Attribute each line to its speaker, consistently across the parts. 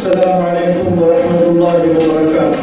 Speaker 1: السلام عليكم ورحمة الله وبركاته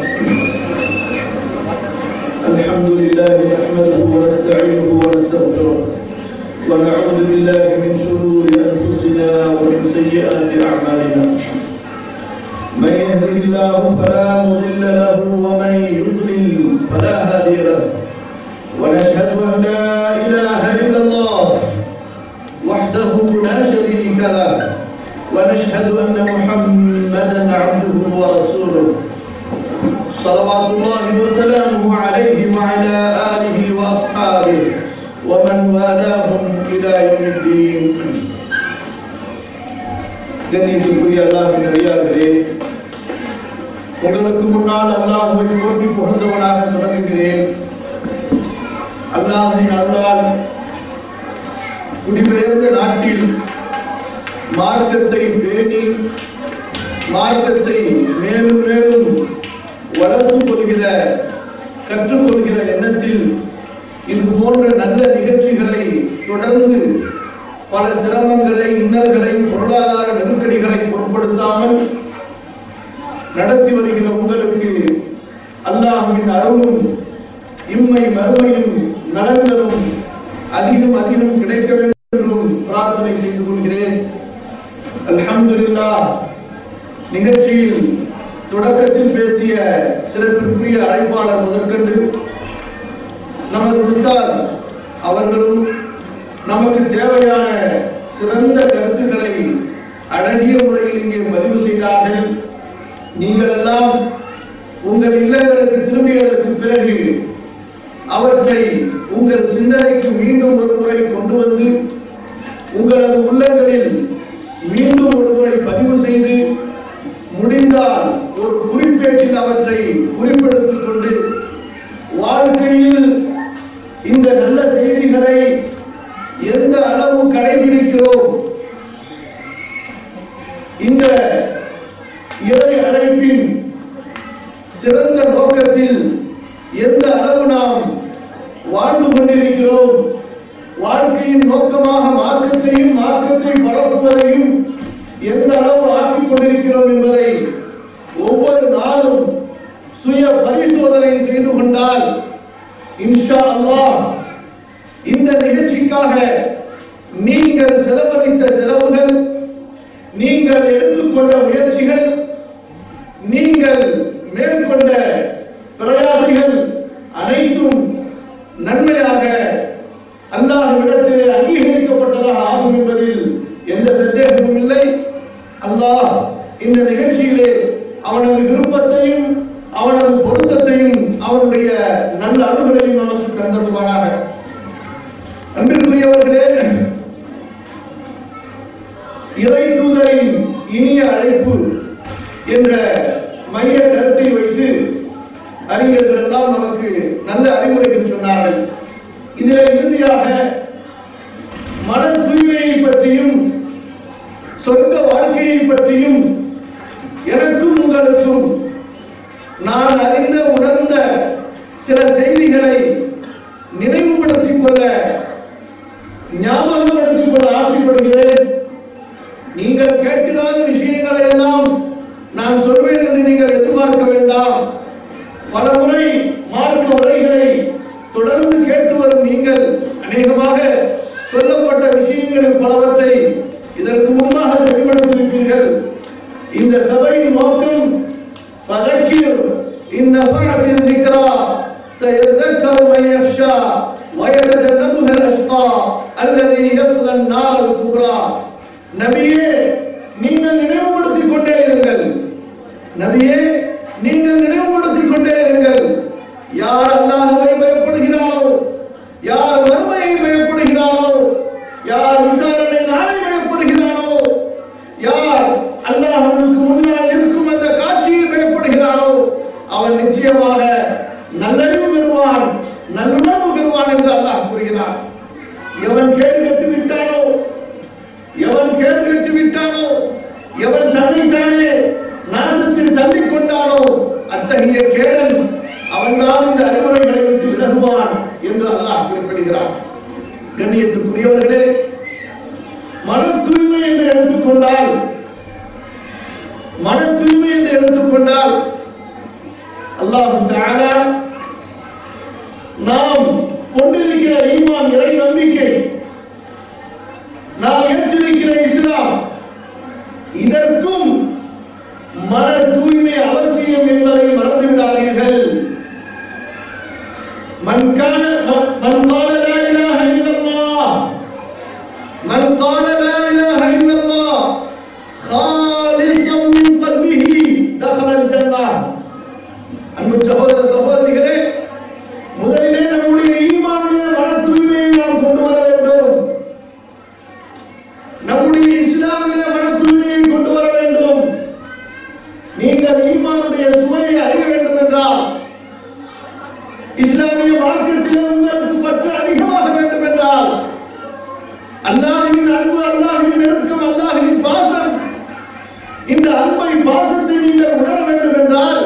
Speaker 1: الحمد لله نحمده ونستعينه ونستغفره ونعوذ بالله من شرور أنفسنا ومن سيئات أعمالنا من يهده الله فلا مضل له ومن يضلل فلا هادي له ونشهد أن لا إله إلا الله وحده لا شريك له ونشهد أن محمدا عبده ورسوله صلوات الله وسلامه عليه وعلى آله وأصحابه ومن والاهم إلى يوم الدين கண்ணியத்திற்குரிய அல்லாஹின் அடியார்களே உங்களுக்கு முன்னால் அல்லாஹுவை போற்றி புகழ்ந்தவனாக தொடங்குகிறேன் அல்லாஹின் அருளால் குடிபெயர்ந்த நாட்டில் மார்க்கத்தை பேணி மார்க்கத்தை மேலும் மேலும் வளர்த்துக் கொள்கிற கற்றுக்கொள்கிற எண்ணத்தில் இது போன்ற நல்ல நிகழ்ச்சிகளை தொடர்ந்து பல சிரமங்களை இன்னல்களை பொருளாதார நெருக்கடிகளை பொருட்படுத்தாமல் நடத்தி வருகிற உங்களுக்கு அல்லாஹ்வின் அருளும் இம்மை மறுமையும் நலன்களும் அதிகம் அதிகம் கிடைக்க வேண்டும் என்றும் பிரார்த்தனை செய்து கொள்கிறேன் அல்ஹம்துலில்லாஹ் நிகழ்ச்சியில் தொடக்கத்தில் பேசிய சிறப்பிற்குரிய அழைப்பாளர் முதற்கண்டு நமது உஸ்தாத் அவர்களும் நமக்கு தேவையான சிறந்த கருத்துக்களை அழகிய முறையில் இங்கே பதிவு செய்தார்கள் நீங்கள் எல்லாம் உங்கள் இல்லங்களுக்கு திரும்பியதற்கு பிறகு அவற்றை உங்கள் சிந்தனைக்கு மீண்டும் ஒரு முறை கொண்டு வந்து உங்களது உள்ளங்களில் மீண்டும் ஒரு முறை பதிவு செய்து முடிந்தால் ஒரு குறிப்பேட்டில் அவற்றை குறிப்பெடுத்துக் கொண்டு வாழ்க்கையில் இந்த நல்ல செய்திகளை எந்த அளவு கடைபிடிக்கிறோம் இந்த இறை அழைப்பின் சிறந்த நோக்கத்தில் எந்த அளவு நாம் வாழ்ந்து கொண்டிருக்கிறோம் வாழ்க்கையின் நோக்கமாக மார்க்கத்தையும் மார்க்கத்தை பரப்புவதையும் எந்த அளவு ஆக்கிக் கொண்டிருக்கிறோம் என்பதை ஒவ்வொரு நாளும் சுய பரிசோதனை செய்து கொண்டால் இன்ஷா அல்லாஹ் இந்த நிகழ்ச்சிக்காக நீங்கள் செலவழித்த செலவுகள் நீங்கள் எடுத்துக்கொண்ட முயற்சிகள் நீங்கள் மேற்கொண்ட பிரயாசைகள் அனைத்தும் நன்மையாக அல்லாஹ்விடத்தில் அங்கீகரிக்கப்பட்டதாக ஆகும் என்பதில் எந்த சந்தேகமும் இல்லை அல்லாஹ் இந்த நிகழ்ச்சியிலே அவனது விருப்பத்தையும் அவனது பொருத்தத்தையும் அவனுடைய நல்ல அருள்களையும் நமக்கு தந்தருவானாக அன்பிற்குரியவர்களே இறை தூதரின் இனிய அழைப்பு என்ற மைய கருத்தை வைத்து அறிஞர்கள் எல்லாம் நமக்கு நல்ல அறிவுரைகள் சொன்னார்கள் இதில் இறுதியாக மன தூய்மையை பற்றியும் சொர்க்க வாழ்க்கையை பற்றியும் எனக்கும் உங்களுக்கும் நான் அறிந்த உணர்ந்த சில செய்திகளை நினைவுபடுத்திக் கொள்ள ஞாபகப்படுத்திக் கொள்ள ஆசைப்படுகிறேன் நீங்கள் கேட்கிறாத விஷயங்களை எல்லாம் நான் சொல்வேன் என்று நீங்கள் எதிர்பார்க்க வேண்டாம் பல முறை மார்க்க உரைகளை தொடர்ந்து கேட்டு வரும் நீங்கள் அநேகமாக சொல்லப்பட்ட விஷயங்களில் பலவற்றை இதற்கு முன்பாக செவிமடுத்திருப்பீர்கள் இந்த சபையின் நோக்கம் பதக்கீர் இந்நபனத் الذكرى سيذكر من يخشى ويتجنبها الأشقى الذي يصلى النار الكبرى நபியே நீங்கள் நினைவுபடுத்திக் கொண்டே இருங்கள் நபியே நீங்கள் நினைவுபடுத்திக் கொண்டே இருங்கள் யார் அல்லாஹ்வை பயப்படுகிறானோ யார் வறுமையை பயப்படுகிறானோ யார் விசாரணை நாளை பயப்படுகிறானோ யார் அல்லாஹ்வுக்கு முன்னால் இருக்கும் அந்த காட்சியை பயப்படுகிறானோ அவன் நிச்சயமாக நல்லறிவு பெறுவான் நல்லுணர்வு பெறுவான் என்று அல்லாஹ் கூறுகிறான் எவன் கேடு கட்டு விட்டானோ எவன் கேடு கட்டு விட்டானோ எவன் தன்னைத்தானே நாசத்தில் தள்ளிக் கொண்டானோ அத்தகைய கேடன் அவன்தான் இந்த அறிவுரைகளை விட்டு விலகுவான் என்று அல்லாஹ் குறிப்பிடுகிறான் கண்ணியத்திற்குரியவர்களே மன தூய்மை என்று எடுத்துக்கொண்டால் மன தூய்மை நாம் ஏற்றிருக்கிற இஸ்லாம் இதற்கும் மன தூய்மை அவசியம் என்பதை மறந்து விடாதீர்கள் மன் கான மன் கான லா இலாஹ இல்லல்லாஹ் மன் கான லா இலாஹ இல்லல்லாஹ் காலிசம் மின் கல்பிஹி தخلல் ஜன்னah அன்பு சகோதர சகோதரிகளே முதலிலே நம்முடைய ஈமானிலே மன தூய்மையை நாம் கொண்டு வர வேண்டும் நம்முடைய இஸ்லாமிலே மன தூய்மையை கொண்டு வர வேண்டும் நீங்கள் ஈமானுடைய சுவையை அறிய வேண்டும் என்றால் இஸ்லாமிய மார்க்கத்தில் உங்களுக்கு பற்று அதிகமாக வேண்டும் என்றால் அல்லாஹ்வின் அன்பு அல்லாஹ்வின் நெருக்கம் அல்லாஹ்வின் பாசம் இந்த அன்பை பாசத்தை நீங்கள் உணர வேண்டும் என்றால்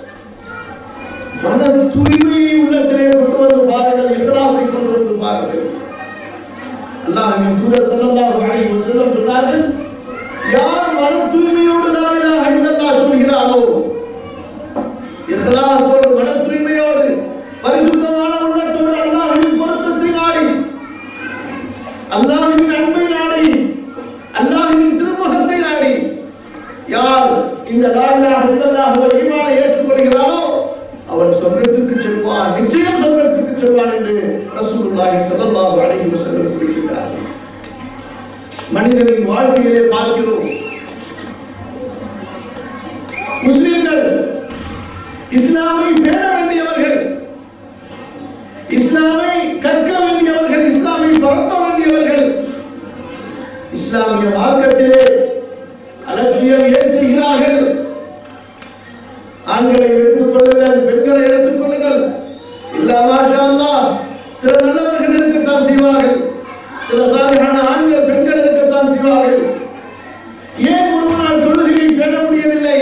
Speaker 1: மன தூய்மையை உள்ளத்திலே கொண்டு வந்து பாருங்கள் இஸ்லாமை கொண்டு வந்து பாருங்கள் அல்லாஹ்வின் தூதர் ஸல்லல்லாஹு அலைஹி வஸல்லம் சொன்னார்கள் யார் மன தூய்மையோடு லா இலாஹ இல்லல்லாஹ் சொல்கிறாரோ இஹ்லாஸோடு மன தூய்மையோடு பரிசுத்தமான உள்ளத்தோடு அல்லாஹ்வின் பொருத்தத்தை நாடி அல்லாஹ்வின் அன்பை நாடி அல்லாஹ்வின் திருமுகத்தை நாடி யார் இந்த லா இலாஹ இல்லல்லாஹ் ஒரு ஈமானை ஏற்றுக்கொள்கிறாரோ அவன் சொர்க்கத்துக்கு செல்வான் நிச்சயம் சொர்க்கத்துக்கு செல்வான் என்று ரசூலுல்லாஹி ஸல்லல்லாஹு அலைஹி வஸல்லம் கூறுகிறார் மனிதனின் வாழ்க்கையிலே பார்க்கிறோம் முஸ்லிம்கள் இஸ்லாமை பேண வேண்டியவர்கள் இஸ்லாமை கற்க வேண்டியவர்கள் இஸ்லாமை பரப்ப வேண்டியவர்கள் இஸ்லாமிய மார்க்கத்திலே அலட்சியம் ஏன் செய்கிறார்கள் ஆண்களை எடுத்துக் கொள்ளுங்கள் பெண்களை எடுத்துக் கொள்ளுங்கள் இல்ல மாஷா அல்லாஹ் சில நல்லவர்கள் இருக்கத்தான் செய்வார்கள் சில சாலையான ஆண்கள் பெண்கள் இருக்கத்தான் செய்வார்கள் ஏன் ஒருவனால் தொழுகையை பேண முடியவில்லை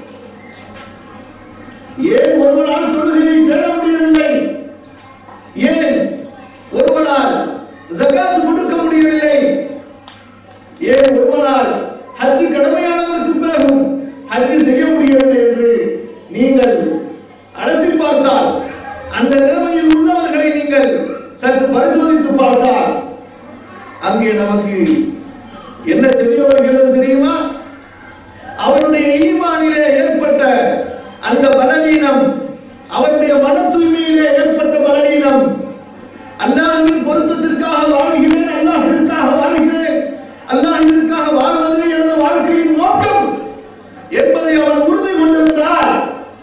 Speaker 1: ஏன் ஒருவனால் தொழுகையை பேண முடியவில்லை ஏன் ஒருவனால் ஜகாத் கொடுக்க முடியவில்லை ஏன் ஒருவனால் ஹஜ் கடமையானதற்கு பிறகும் ஹஜ் செய்ய முடியவில்லை என்று நீங்கள் அலசி பார்த்தால் அந்த நிலைமையில் உள்ளவர்களை நீங்கள் சற்று பரிசோதித்து பார்த்தால் அங்கே நமக்கு என்ன தெரிய வருகிறது தெரியுமா அவருடைய ஈமானிலே ஏற்பட்ட அந்த பலவீனம் அவருடைய மன தூய்மையிலே ஏற்பட்ட பலவீனம் அல்லாஹ்வின் பொருத்தத்திற்காக வாழ்கிறேன் அல்லாஹ்விற்காக வாழ்கிறேன் அல்லாஹ்விற்காக வாழ்வதே எனது வாழ்க்கையின் நோக்கம் என்பதை அவன் உறுதி கொண்டிருந்தார்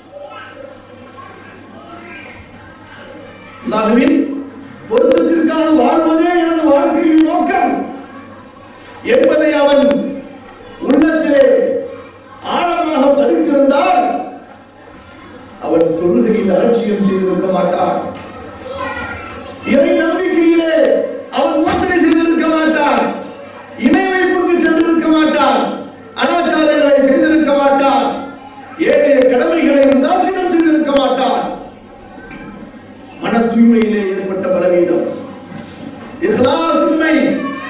Speaker 1: அல்லாஹ்வின் பொருத்தத்திற்காக வாழ்வதே எனது வாழ்க்கையின் நோக்கம் என்பதை அவன் உள்ளத்திலே ஆழமாக பதித்திருந்தால் அவன் தொழுகையில் அலட்சியம் செய்திருக்க மாட்டான் இறை நம்பிக்கையிலே அவன் மோசடி செய்திருக்க மாட்டான் இணை வைப்புக்கு சென்றிருக்க மாட்டான் அனாச்சாரங்களை செய்திருக்க மாட்டான் ஏனைய கடமைகளை உதாசீனம் செய்திருக்க மாட்டான் மன தூய்மையிலே ஏற்பட்ட பலவீனம் இஸ்லாசின்மை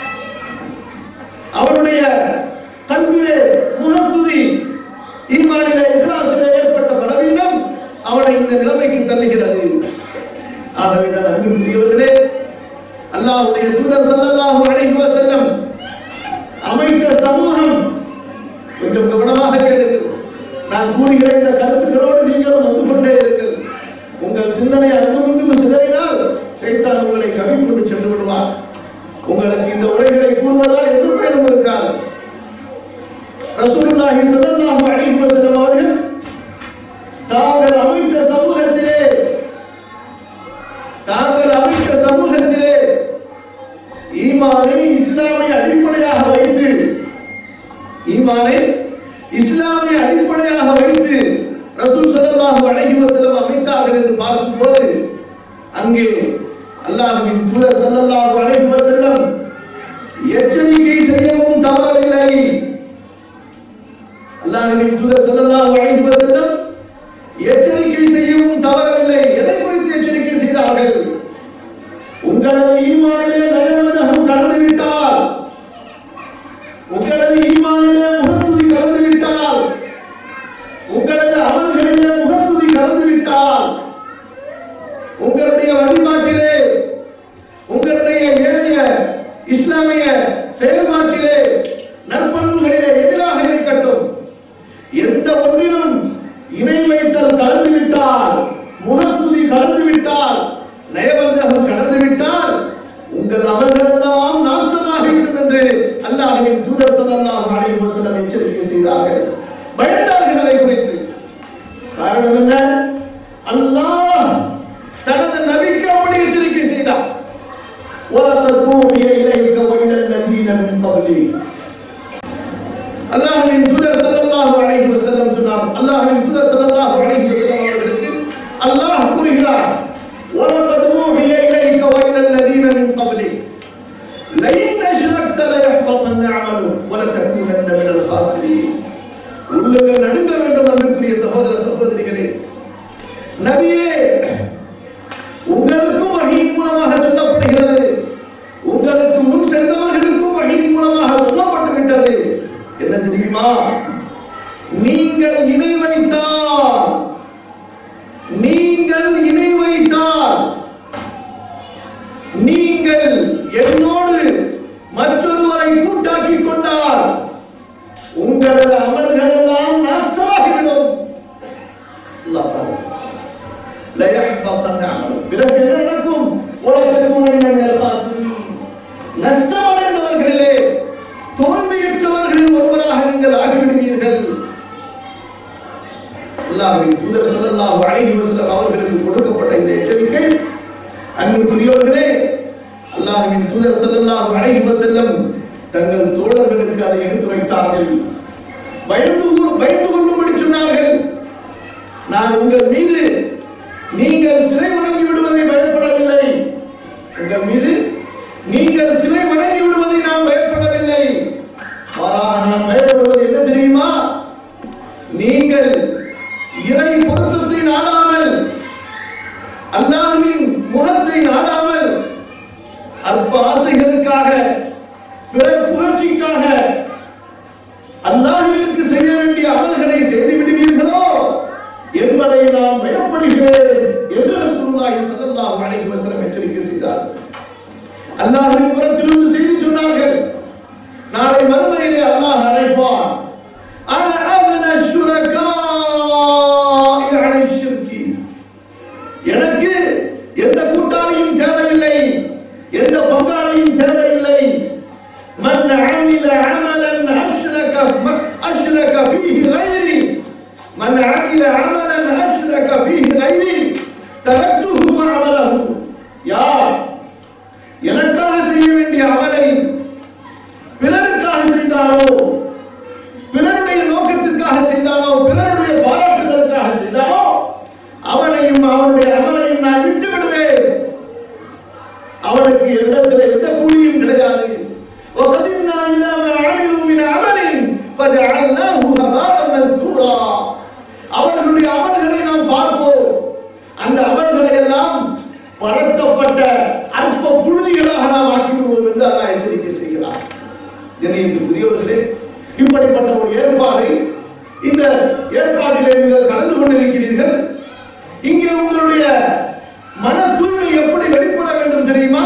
Speaker 1: அவனுடைய கல்வியிலே முகஸ்துதி ஈமானிலே இஸ்லாசிலே ஏற்பட்ட பலவீனம் அவனை இந்த நிலைமைக்கு தள்ளுகிறது ஆகவே தான் அன்புக்குரியவர்களே அல்லாஹ்வுடைய தூதர் ஸல்லல்லாஹு அலைஹி வஸல்லம் அமைத்த சமூகம் கொஞ்சம் கவனமாக கேளுங்கள் நான் கூறுகிற இந்த கருத்துக்களோடு நீங்களும் வந்து கொண்டே இருங்கள் உங்கள் சிந்தனை அங்குமிங்கும் சிதறினால் சைத்தான் உங்களை கவி கொண்டு சென்று விடுவார் உங்களுக்கு இந்த உரைகளை கூறுவதால் எது பயனும் இருக்காது ரசூலுல்லாஹி ஸல்லல்லாஹு அலைஹி வஸல்லம் அவர்கள் தாங்கள் அமைத்த சமூகத்திலே தாங்கள் அமைத்த சமூகத்திலே ஈமானை இஸ்லாமை அடிப்படையாக வைத்து ஈமானை இஸ்லாமை அடிப்படையாக வைத்து ரசூல் ஸல்லல்லாஹு அலைஹி வஸல்லம் அமைத்தார்கள் என்று பார்க்கும்போது அங்கே அல்லாஹ்வின் தூதர் ஸல்லல்லாஹு அலைஹி வஸல்லம் எச்சரிக்கை செய்யவும் தவறவில்லை அல்லாஹ்வின் தூதர் ஸல்லல்லாஹு அலைஹி வஸல்லம் எச்சரிக்கை செய்யவும் தவறவில்லை எதை குறித்து எச்சரிக்கை செய்தார்கள் உங்களது ஈமானிலே நயவஞ்சகம் கலந்து விட்டால் உங்களது ஈமானிலே முகத்துதி கலந்து விட்டால் உங்களது அமல்களிலே முகத்துதி கலந்து விட்டால் உங்களுடைய வழிபாட்டிலே உங்களுடைய ஏழைய இஸ்லாமிய செயல்பாட்டிலே நற்பண்புகளிலே எதிராக இருக்கட்டும் எந்த ஒன்றிலும் இணை வைத்தல் கலந்து விட்டால் முகத்துதி கலந்து விட்டால் நயவஞ்சகம் கடந்து விட்டால் உங்கள் அமல்கள் எல்லாம் நாசமாகிவிடும் என்று அல்லாஹ்வின் தூதர் ஸல்லல்லாஹு அலைஹி வஸல்லம் எச்சரிக்கை செய்தார்கள் பயந்தார்கள் அதை குறித்து காரணம் என்ன அல்லாஹ் தனது நபிக்கு அப்படி எச்சரிக்கை செய்தார் وَلَقَدْ أُوحِيَ إِلَيْكَ وَإِلَى الَّذِينَ مِن قَبْلِكَ அல்லாஹ்வின் தூதர் ஸல்லல்லாஹு அலைஹி வஸல்லம் சொன்னார் அல்லாஹ்வின் தூதர் ஸல்லல்லாஹு அலைஹி வஸல்லம் அவர்களுக்கு அல்லாஹ் கூறுகிறார் وَلَقَدْ أُوحِيَ إِلَيْكَ وَإِلَى الَّذِينَ مِن قَبْلِكَ لَئِنْ أَشْرَكْتَ لَيَحْبَطَنَّ عَمَلُكَ وَلَتَكُونَنَّ مِنَ الْخَاسِرِينَ உள்ளங்கள் நடுங்க வேண்டும் அன்பிற்குரிய சகோதர சகோதரிகளே நபியே உங்களுக்கும் வகையின் மூலமாக சொல்லப்படுகிறது உங்களுக்கு முன் சென்றவர்களுக்கும் வகையின் மூலமாக சொல்லப்பட்டு விட்டது என்ன தெரியுமா நீங்கள் இணை வைத்தால் நீங்கள் இணை வைத்தால் நீங்கள் என்னோடு மற்றொருவரை கூட்டாக்கி கொண்டால் உங்களது அமல்கள் எல்லாம் நாசமாகிவிடும் அல்லாஹ் பாருங்க. ليحبطن عملك பிறகு என்ன நடக்கும் وَلَتَكُونَنَّ مِنَ الْخَاسِرِينَ நஷ்டமடைந்தவர்களிலே தோல்வியுற்றவர்களில் ஒருவராக நீங்கள் ஆகிவிடுவீர்கள் அல்லாஹ்வின் தூதர் ஸல்லல்லாஹு அலைஹி வஸல்லம் அவர்களுக்கு கொடுக்கப்பட்ட இந்த எச்சரிக்கை அன்புக்குரியவர்களே அல்லாஹ்வின் தூதர் ஸல்லல்லாஹு அலைஹி வஸல்லம் தங்கள் தோழர்களுக்கு அதை எடுத்துரைத்தார்கள் பயந்து கொ- பயந்து கொள்ளும்படி சொன்னார்கள் நான் உங்கள் மீது நீங்கள் சிலை வணங்கி விடுவதை பயப்படவில்லை உங்கள் மீது நீங்கள் சிலை வணங்கி விடுவதை நான் பயப்படவில்லை மாறாக நான் பயப்படுவது என்ன தெரியுமா நீங்கள் இறை பொருத்தத்தை நாடாமல் அல்லாஹ்வின் முகத்தை நாடாமல் அற்ப ஆசைகளுக்காக பிறர் புகழ்ச்சிக்காக அல்லாஹ்விற்கு செய்ய வேண்டிய அமல்களை செய்து விடுவீர்களோ என்பதை நான் பயப்படுகிறேன் என்று ரசூலுல்லாஹி ஸல்லல்லாஹு அலைஹி வஸல்லம் எச்சரிக்கை செய்தார் அல்லாஹ்வின் புறத்திலிருந்து செய்தி சொன்னார்கள் நாளை மறுமையிலே அல்லாஹ் அழைப்பான் அன அக்ன ஷுரகாஇ அனி ஷிர்கி எனக்கு எந்த கூட்டாளியும் தேவையில்லை எந்த பங்காளியும் தேவையில்லை மன் அமில அமலன் அஷ்ரக அஷ்ரக ஃபீஹி கைரி மன் அமில அமலன் அஷ்ரக ஃபீஹி கைரி தரக்துஹு அமலஹு யார் எனக்காக செய்ய வேண்டிய அமலை பிறருக்காக செய்தாலோ பிறருடைய நோக்கத்திற்காக செய்தாலோ பிறருடைய பாராட்டுதலுக்காக செய்தாலோ அவனையும் அவனுடைய அமலையும் நான் விட்டு விடுவேன் அவனுக்கு இடத்துல எந்த கூலியும் கிடையாது وَقَدِمْنَا إِلَى مَا عَمِلُوا مِنْ عَمَلٍ فَجَعَلْنَاهُ هَبَاءً مَنْثُورًا அவர்களுடைய அமல்களை நாம் பார்ப்போம் அந்த அமல்களை எல்லாம் படத்தப்பட்ட அற்ப புழுதிகளாக நாம் ஆக்கிவிடுவோம் என்று அல்லாஹ் எச்சரிக்கை செய்கிறார் எனக்கு புரியவர்களே இப்படிப்பட்ட ஒரு ஏற்பாடு இந்த ஏற்பாட்டிலே நீங்கள் கலந்து கொண்டிருக்கிறீர்கள் இங்கே உங்களுடைய மன தூய்மை எப்படி வெளிப்பட வேண்டும் தெரியுமா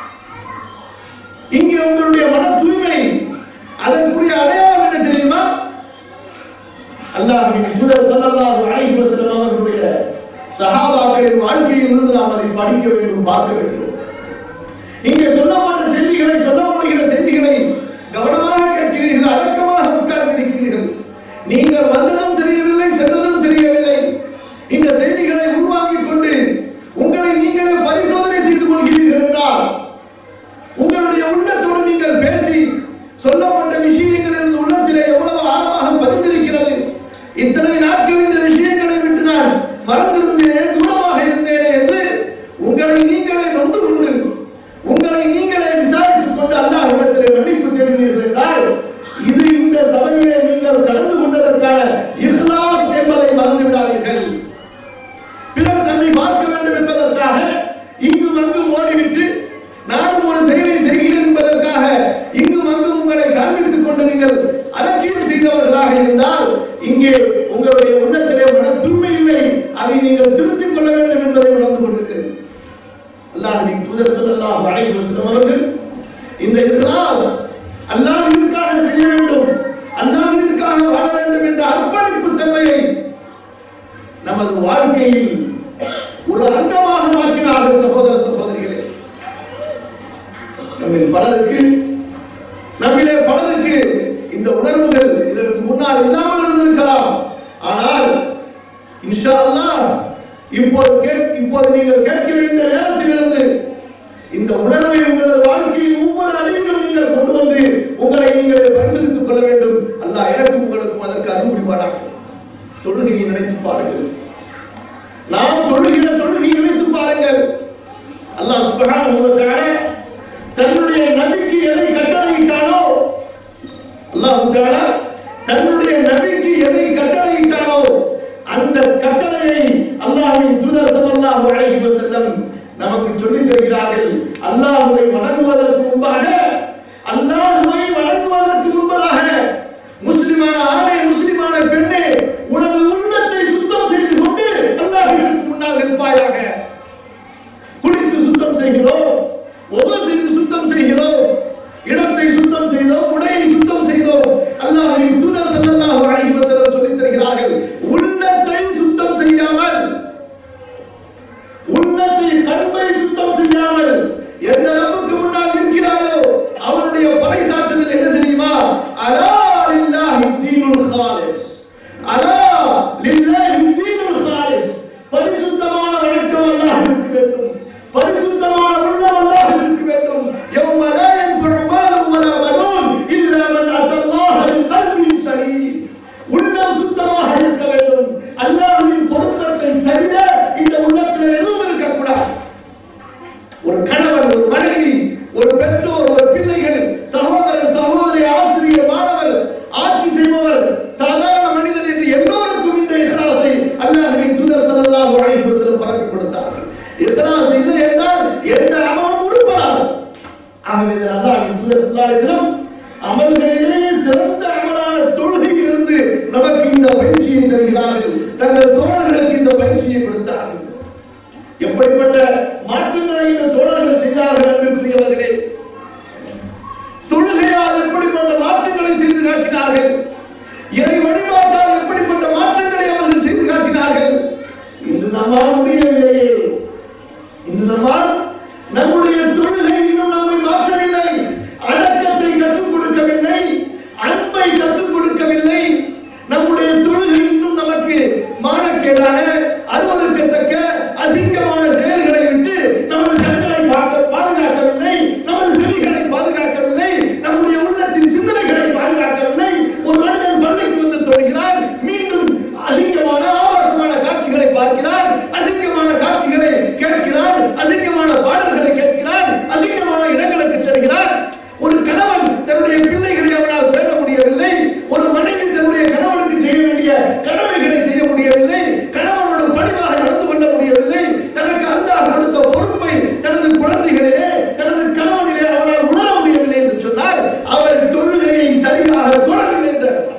Speaker 1: இங்கே உங்களுடைய மன தூய்மை அதற்குரிய அடையாளம் என்ன தெரியுமா அல்லாஹ்வின் தூதர் ஸல்லல்லாஹு அலைஹி வஸல்லம் அவர்களுடைய சஹாபாக்களின் வாழ்க்கையில் இருந்து நாம் அதை படிக்க வேண்டும் பார்க்க வேண்டும் இங்கே சொல்லப்பட்ட செய்திகளை சொல்லப்படுகிற செய்திகளை கவனமாக கேட்கிறீர்கள் அடக்கமாக உட்கார்ந்திருக்கிறீர்கள் நீங்கள் வந்ததும் தெரியவில்லை சென்றதும் தெரியவில்லை இந்த செய்திகளை உருவாக்கிக் கொண்டு உங்களை நீங்களே பரிசோதனை செய்து கொள்கிறீர்கள் என்றால் உங்களுடைய உள்ளத்தோடு நீங்கள் பேசி சொல்லப்பட்ட விஷயங்கள் எனது உள்ளத்திலே எவ்வளவு ஆழமாக பதிந்திருக்கிறது இத்தனை நாட்கள் இந்த விஷயங்களை விட்டு நான் மறந்திருந்தேனே தூரமாக இருந்தேனே என்று உங்களை நீங்களே நொந்து கொண்டு உங்களை நீங்களே விசாரித்துக் கொண்டு அல்லாஹ் இடத்திலே மன்னிப்பு தேடினீர்கள் என்றால் இது இந்த சபையிலே நீங்கள் கலந்து கொண்டதற்கான இஸ்லாம் என்பதை மறந்து விடாதீர்கள் பிறர் தன்னை பார்க்க வேண்டும் என்பதற்காக இங்கும் அங்கும் ஓடிவிட்டு நானும் ஒரு செயலை செய்கிறேன் என்பதற்காக இங்கும் அங்கும் உங்களை காண்பித்துக் கொண்டு நீங்கள் அலட்சியம் செய்தவர்களாக இருந்தால் இங்கே உங்களுடைய உள்ளத்திலே மன தூய்மை இல்லை அதை நீங்கள் திருத்திக் கொள்ள வேண்டும் என்பதை உணர்ந்து கொள்ளுங்கள் அல்லாஹ்வின் தூதர் ஸல்லல்லாஹு அலைஹி வஸல்லம் அவர்கள் இந்த இக்லாஸ் அல்லாஹ்விற்காக செய்ய வேண்டும் அல்லாஹ்விற்காக வாழ வேண்டும் என்ற அர்ப்பணிப்பு தன்மையை நமது வாழ்க்கையில் ஒரு அங்கமாக மாற்றினார்கள் சகோதர சகோதரிகளே நம்மில் பலருக்கு நம்மிலே பலருக்கு இந்த உணர்வுகள் இதற்கு முன்னால் இல்லாமல் இருந்திருக்கலாம் ஆனால் இன்ஷா அல்லாஹ் இப்போது கேட் இப்போது நீங்கள் கேட்கிற இந்த நேரத்திலிருந்து இந்த உணர்வை உங்களது வாழ்க்கையில் ஒவ்வொரு அழிவிலும் நீங்கள் கொண்டு வந்து உங்களை நீங்களே பரிசீலித்துக் கொள்ள வேண்டும் அல்லாஹ் எனக்கும் உங்களுக்கும் அதற்கு அருள்புரிவானாக தொழுகையை நினைத்து பாருங்கள் நாம் தொழுகிற தொழுகையை நினைத்து பாருங்கள் அல்லாஹ் சுப்ஹானஹு வ தஆலா தன்னுடைய நபிக்கு எதை கட்டளையிட்டானோ அல்லாஹ் தஆலா தன்னுடைய நபிக்கு எதை கட்டளையிட்டானோ அந்த கட்டளையை அல்லாஹ்வின் தூதர் ஸல்லல்லாஹு அலைஹி வஸல்லம் நமக்கு சொல்லித் தருகிறார்கள் அல்லாஹ்வை வணங்குவதற்கு முன்பாக அல்லாஹ்வை வணங்குவதற்கு முன்பதாக முஸ்லிமான ஆணை முஸ்லிமான பெண்ணே உனது உள்ளத்தை சுத்தம் செய்து கொண்டு அல்லாஹ்விற்கு முன்னால் நிற்பாயாக குளித்து சுத்தம் செய்கிறோம் ஒவ்வொரு செய்து சுத்தம் செய்கிறோம் இடத்தை சுத்தம் செய்தோம் உடையை சுத்தம் செய்தோம் அல்லாஹ்வின் தூதர் ஸல்லல்லாஹு அலைஹி வஸல்லம் சொல்லித் தருகிறார்கள் உள்ளத்தை சுத்தம் செய்யாமல் உள்ளத்தை கருப்பை சுத்தம் செய்யாமல் எந்த ரப்புக்கு முன்னால் இருக்கிறாயோ அவனுடைய பறைசாற்றுதல் என்ன தெரியுமா அலா லில்லாஹி தீனுல் காலிஸ் அலா லில்லாஹி தீனுல் காலிஸ் பரிசுத்தமான வணக்கம் அல்லாஹ்விற்கு வேண்டும் பரிசுத்தமான உள்ளம் அல்லாஹ்விற்கு வேண்டும் யௌம லா யன்ஃபஉ மாலும் வலா பனூன் இல்லா மன் அத்தல்லாஹ பிகல்பின் சலீம் உள்ளம் சுத்தமாக இருக்க வேண்டும் அல்லாஹ்வின் பொருத்தத்தை தவிர இந்த உள்ளத்தில் எதுவும் இருக்கக்கூடாது ஒரு கணவன் ஒரு மனைவி ஒரு பெற்றோர் ஒரு பிள்ளைகள் சகோதரன் சகோதரி ஆசிரியர் மாணவர் ஆட்சி செய்பவர் சாதாரண மனிதன் என்று எல்லோருக்கும் இந்த இஹ்லாஸை அல்லாஹ்வின் தூதர் ஸல்லல்லாஹு அலைஹி வஸல்லம் பரப்பி கொடுத்தார்கள் இஹ்லாஸ் இல்லை என்றால் எந்த அமலும் உருப்படாது ஆகவே இது அல்லாஹ்வின் தூதர் ஸல்லல்லாஹு அலைஹி வஸல்லம் அமல்களிலேயே சிறந்த அமலான தொழுகையிலிருந்து நமக்கு இந்த பயிற்சியை தருகிறார்கள் தங்கள் தோழர்களுக்கு இந்த பயிற்சியை கொடுத்தார்கள் எப்படிப்பட்ட மாற்றங்களை இந்த தோழர்கள் செய்தார்கள் அன்பிற்குரியவர்களே தொழுகையால் எப்படிப்பட்ட மாற்றங்களை செய்து காட்டினார்கள் இறை வழிபாட்டால் எப்படிப்பட்ட மாற்றங்களை அவர்கள் செய்து காட்டினார்கள் இன்று நம்மால் முடியவில்லையே இன்று நம்மால் நம்முடைய தொழுகை இன்னும் நம்மை மாற்றவில்லை அடக்கத்தை கற்றுக் கொடுக்கவில்லை அன்பை கற்றுக் கொடுக்கவில்லை நம்முடைய தொழுகை இன்னும் நமக்கு மானக்கேடான அருவருக்கத்தக்க அசிங்கமான செயல்களை விட்டு நமது கண்களை பார்க்க பாதுகாக்கவில்லை நமது செவிகளை பாதுகாக்கவில்லை நம்முடைய உள்ளத்தின் சிந்தனைகளை பாதுகாக்கவில்லை ஒரு மனிதன் பள்ளிக்கு வந்து தொழுகிறார் மீண்டும் அசிங்கமான ஆபாசமான காட்சிகளை பார்க்கிறார் அசிங்கமான காட்சிகளை கேட்கிறார் அசிங்கமான பாடல்களை கேட்கிறார் அசிங்கமான இடங்களுக்கு செல்கிறார் ஒரு கணவன் தன்னுடைய பிள்ளைகளை அவனால் பேண முடியவில்லை ஒரு மனைவி தன்னுடைய கணவனுக்கு செய்ய வேண்டிய கடமைகளை செய்ய முடியவில்லை கணவனோடு பணிவாக நடந்து கொள்ள முடியவில்லை தனக்கு அல்லாஹ் கொடுத்த பொறுப்பை தனது குழந்தைகளிலே தனது கணவனிலே அவனால் உணர முடியவில்லை என்று சொன்னால் அவர் தொழுகையை சரியாக தொடரவில்லை என்று அர்த்தம்.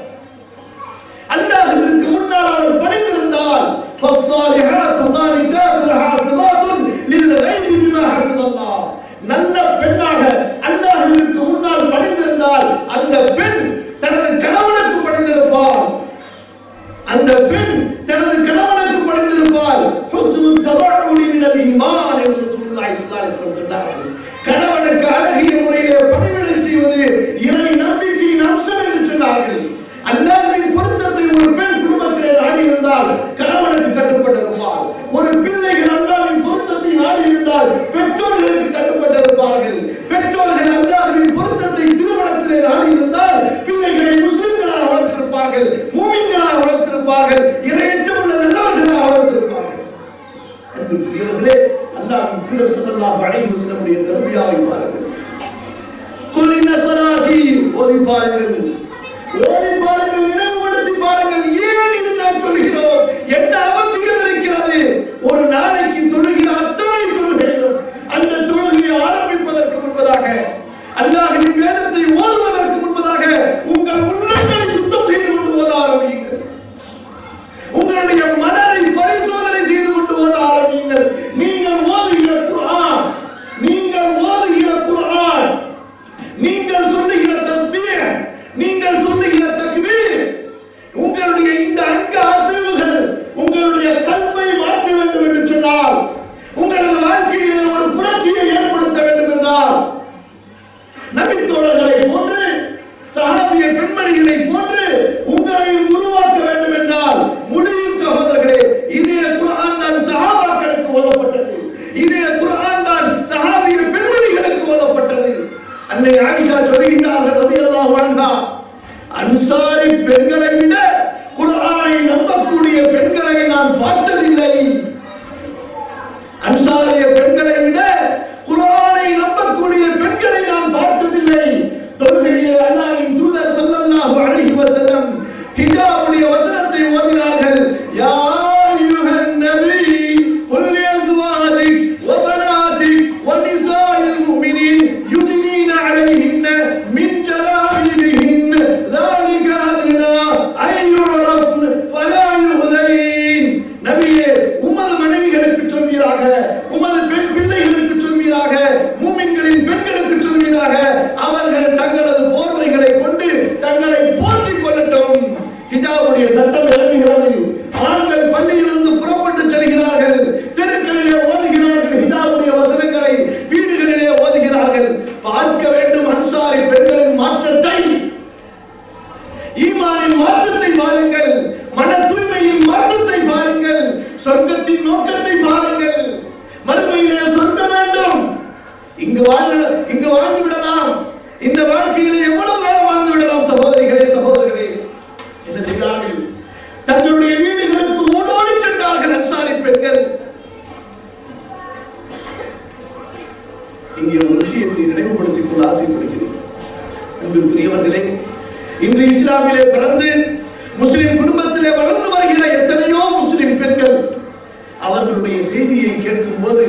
Speaker 1: அல்லாஹ்விற்கு முன்னால் அவர் பணிந்திருந்தால் فالصالحات قانتات حافظات للغيب بما حفظ الله நல்ல பெண்ணாக அல்லாஹ்விற்கு முன்னால் பணிந்திருந்தால் அந்த பெண் தனது கணவனுக்கு பணிந்திருப்பாள் அந்த பெண் தனது கணவனுக்கு பணிந்திருப்பால் ஹுஸ்னு தபஅுலி மினல் ஈமான் என்று ரசூலுல்லாஹி ஸல்லல்லாஹு அலைஹி வஸல்லம் சொன்னார்கள் கணவனுக்கு அழகிய முறையிலே பணிவிடை செய்வது இறை நம்பிக்கையின் அம்சம் என்று சொன்னார்கள் அல்லாஹ்வின் பொருத்தத்தை ஒரு பெண் குடும்பத்திலே நாடி இருந்தால் கணவனுக்கு கட்டுப்பட்டிருப்பார் ஒரு பிள்ளைகள் அல்லாஹ்வின் பொருத்தத்தை நாடி இருந்தால் பெற்றோர்களுக்கு கட்டுப்பட்டிருப்பார்கள் பெற்றோர்கள் அல்லாஹ்வின் பொருத்தத்தை திருமணத்திலே நாடி இருந்தால் பிள்ளைகளை முஸ்லிம்களாக வளர்த்திருப்பார்கள் மூமின்களாக வளர்த்திருப்பார்கள் இறையற்றமுள்ள நல்லவர்களாக வளர்த்திருப்பார்கள் அன்புக்குரியவர்களே அல்லாஹ்வின் தூதர் ஸல்லல்லாஹு அலைஹி வஸல்லமுடைய தர்பியாவை பாருங்கள் குல் இன்ன ஸலாத்தி ஓதி பாருங்கள் ஓதி பாருங்கள் நினைவுபடுத்தி பாருங்கள் ஏன் இது நான் சொல்கிறோம் என்ன அவசியம் இருக்கிறது ஒரு நாளைக்கு தொழுகிற அத்தனை தொழுகைகளும் அந்த தொழுகையை ஆரம்பிப்பதற்கு முன்பதாக அல்லாஹ்வின் வேதத்தை ஓதுவதற்கு முன்பதாக உங்கள் உள்ளங்களை சுத்தம் செய்து கொண்டு ஓத ஆரம்பியுங்கள் உங்களுடைய மனதை பரிசோதனை செய்து கொண்டு ஓத ஆரம்பியுங்கள் நீங்கள் ஓதுகிற குர்ஆன் நீங்கள் ஓதுகிற குர்ஆன் நீங்கள் சொல்லுகிற தஸ்பீஹ் அன்சாரி பெண்களை விட குர்ஆனை நம்பக்கூடிய பெண்களை நான் பார்த்ததில்லை அன்சாரிய பெண்களை விட குர்ஆனை நம்பக்கூடிய பெண்களை நான் பார்த்ததில்லை தொழுகையிலே அல்லாஹ்வின் தூதர் ஸல்லல்லாஹு அலைஹி வஸல்லம் ஹிஜாபுடைய வசனத்தை ஓதினார்கள் யா அய்யுஹன் நபி குல் லிஅஸ்வாஜிக் வ பனாதிக் வ நிசாஇல் முஃமினீன் யுத்னீன அலைஹின்ன மின் ஜலாபிபிஹின் ذلك أدنى أن يعرفن فلا يؤذين நபியே உமது மனைவிகளுக்கு சொல்வீராக உமது பெண் பிள்ளைகளுக்கு சொல்வீராக மூமின்களின் பெண்களுக்கு சொல்வீராக அவர்கள் தங்களது போர்வைகளை கொண்டு தங்களை போர்த்திக் கொள்ளட்டும் ஹிஜாபுடைய சட்டம் இறங்குகிறது ஆண்கள் பள்ளியிலிருந்து புறப்பட்டு செல்கிறார்கள் தெருக்களிலே ஓதுகிறார்கள் ஹிஜாபுடைய வசனங்களை வீடுகளிலே ஓதுகிறார்கள் பார்க்க வேண்டும் அன்சாரி பெண்களின் மாற்றத்தை ஈமானின் மாற்றத்தை பாருங்கள் மன தூய்மையின் மாற்றத்தை பாருங்கள் சொர்க்கத்தின் நோக்கத்தை பாருங்கள் மறுமையிலே சொர்க்கம் வேண்டும் இங்கு வாழ இங்கு வாழ்ந்து விடலாம் இந்த வாழ்க்கையிலே எவ்வளவு நேரம் வாழ்ந்து விடலாம் சகோதரிகளே சகோதரர்களே என்ன செய்தார்கள் தங்களுடைய வீடுகளுக்கு ஓடோடி சென்றார்கள் அன்சாரி பெண்கள் இங்கே ஒரு விஷயத்தை நினைவுபடுத்திக் கொள்ள ஆசைப்படுகிறேன் அன்பிற்குரியவர்களே இன்று இஸ்லாமிலே பிறந்து முஸ்லிம் குடும்பத்திலே வளர்ந்து வருகிற எத்தனையோ முஸ்லிம் பெண்கள் அவர்களுடைய செய்தியை கேட்கும் போது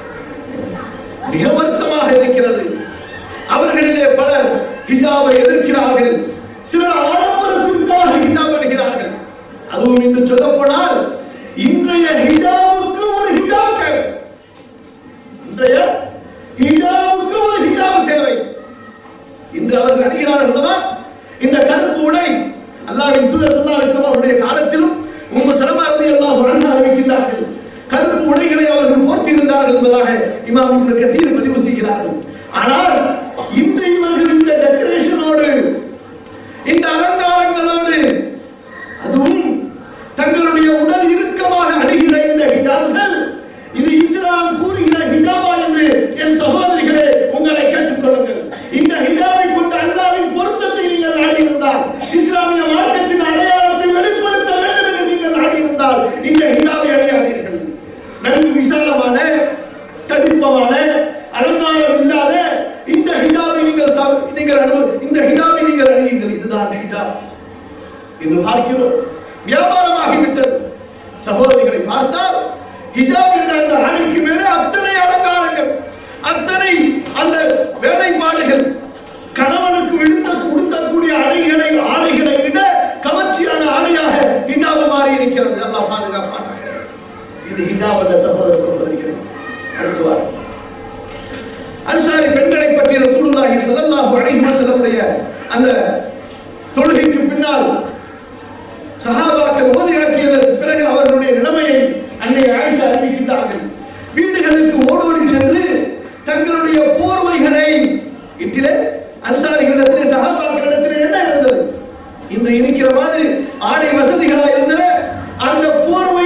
Speaker 1: மிக வருத்தமாக இருக்கிறது அவர்களிலே பலர் ஹிஜாபை எதிர்க்கிறார்கள் சிலர் ஆடம்பரத்திற்காக ஹிஜாப் அணிகிறார்கள் அதுவும் இன்று சொல்ல போனால் இன்றைய ஹிஜாபுக்கு ஒரு ஹிஜாப் தேவை இன்றைய ஹிஜாபுக்கு ஒரு ஹிஜாப் தேவை இன்று அவர்கள் அணிகிறார்கள் அல்லவா இந்த கருப்பு உடை அல்லாஹ்வின் தூதர் ஸல்லல்லாஹு அலைஹி வஸல்லம் அவருடைய காலத்திலும் உம்மு சலமா ரலியல்லாஹு அன்ஹா அறிவிக்கின்றார்கள் கருப்பு உடைகளை அவர்கள் போர்த்தி இருந்தார்கள் என்பதாக இமாம் இப்னு கதீர் பதிவு செய்கிறார்கள் ஆனால் இன்று இவர்கள் இந்த டெக்கரேஷனோடு இந்த அலங்காரங்களோடு அதுவும் தங்களுடைய உடல் இறுக்கமாக அணுகிற இந்த ஹிஜாப்கள் இது இஸ்லாம் கூறுகிற ஹிஜாபா என்று என் சகோதரிகளே உங்களை கேட்டுக்கொள்ளுங்கள் இந்த ஹிஜாபை கொண்ட அல்லாவின் பொருத்தத்தை நீங்கள் நாடியிருந்தால் இஸ்லாமிய மார்க்கத்தின் அடையாளத்தை வெளிப்படுத்த வேண்டும் என்று நீங்கள் நாடியிருந்தால் இந்த ஹிஜாபை அடையாதீர்கள் நன்கு விசாலமான தடிப்பமான அலங்காரம் இல்லாத இந்த ஹிஜாபை நீங்கள் சா- நீங்கள் அனுபவ இந்த ஹிஜாபை நீங்கள் அணியுங்கள் இதுதான் ஹிஜாப் என்று பார்க்கிறோம் வியாபாரமாகிவிட்டது சகோதரிகளை பார்த்தால் ஹிஜாப் என்ற அந்த ஆணைக்கு மேலே அத்தனை அலங்காரங்கள் அத்தனை அந்த வேலைப்பாடுகள் கணவனுக்கு விடுத்த உடுத்தக்கூடிய அணைகளை ஆணைகளை விட கவர்ச்சியான ஆணையாக ஹிஜாப் மாறி இருக்கிறது அல்லாஹ் பாதுகாப்பானாக இது ஹிஜாப் அல்ல சகோதர சகோதரிகளே அடுத்து வாருங்கள். அன்சாரி பெண்களை பற்றி ரசூலுல்லாஹி ஸல்லல்லாஹு அலைஹி வஸல்லமுடைய அந்த தொழுகைக்கு பின்னால் சஹாபாக்கள் ஓதி இறக்கியதற்கு பிறகு அவர்களுடைய நிலைமையை அன்னை ஆயிஷா அறிவிக்கின்றார்கள் வீடுகளுக்கு ஓடோடி சென்று தங்களுடைய போர்வைகளை இட்டிலே அன்சாரிகளிடத்திலே சஹாபாக்களிடத்திலே என்ன இருந்தது இன்று இருக்கிற மாதிரி ஆடை வசதிகளாக இருந்தன அந்த போர்வை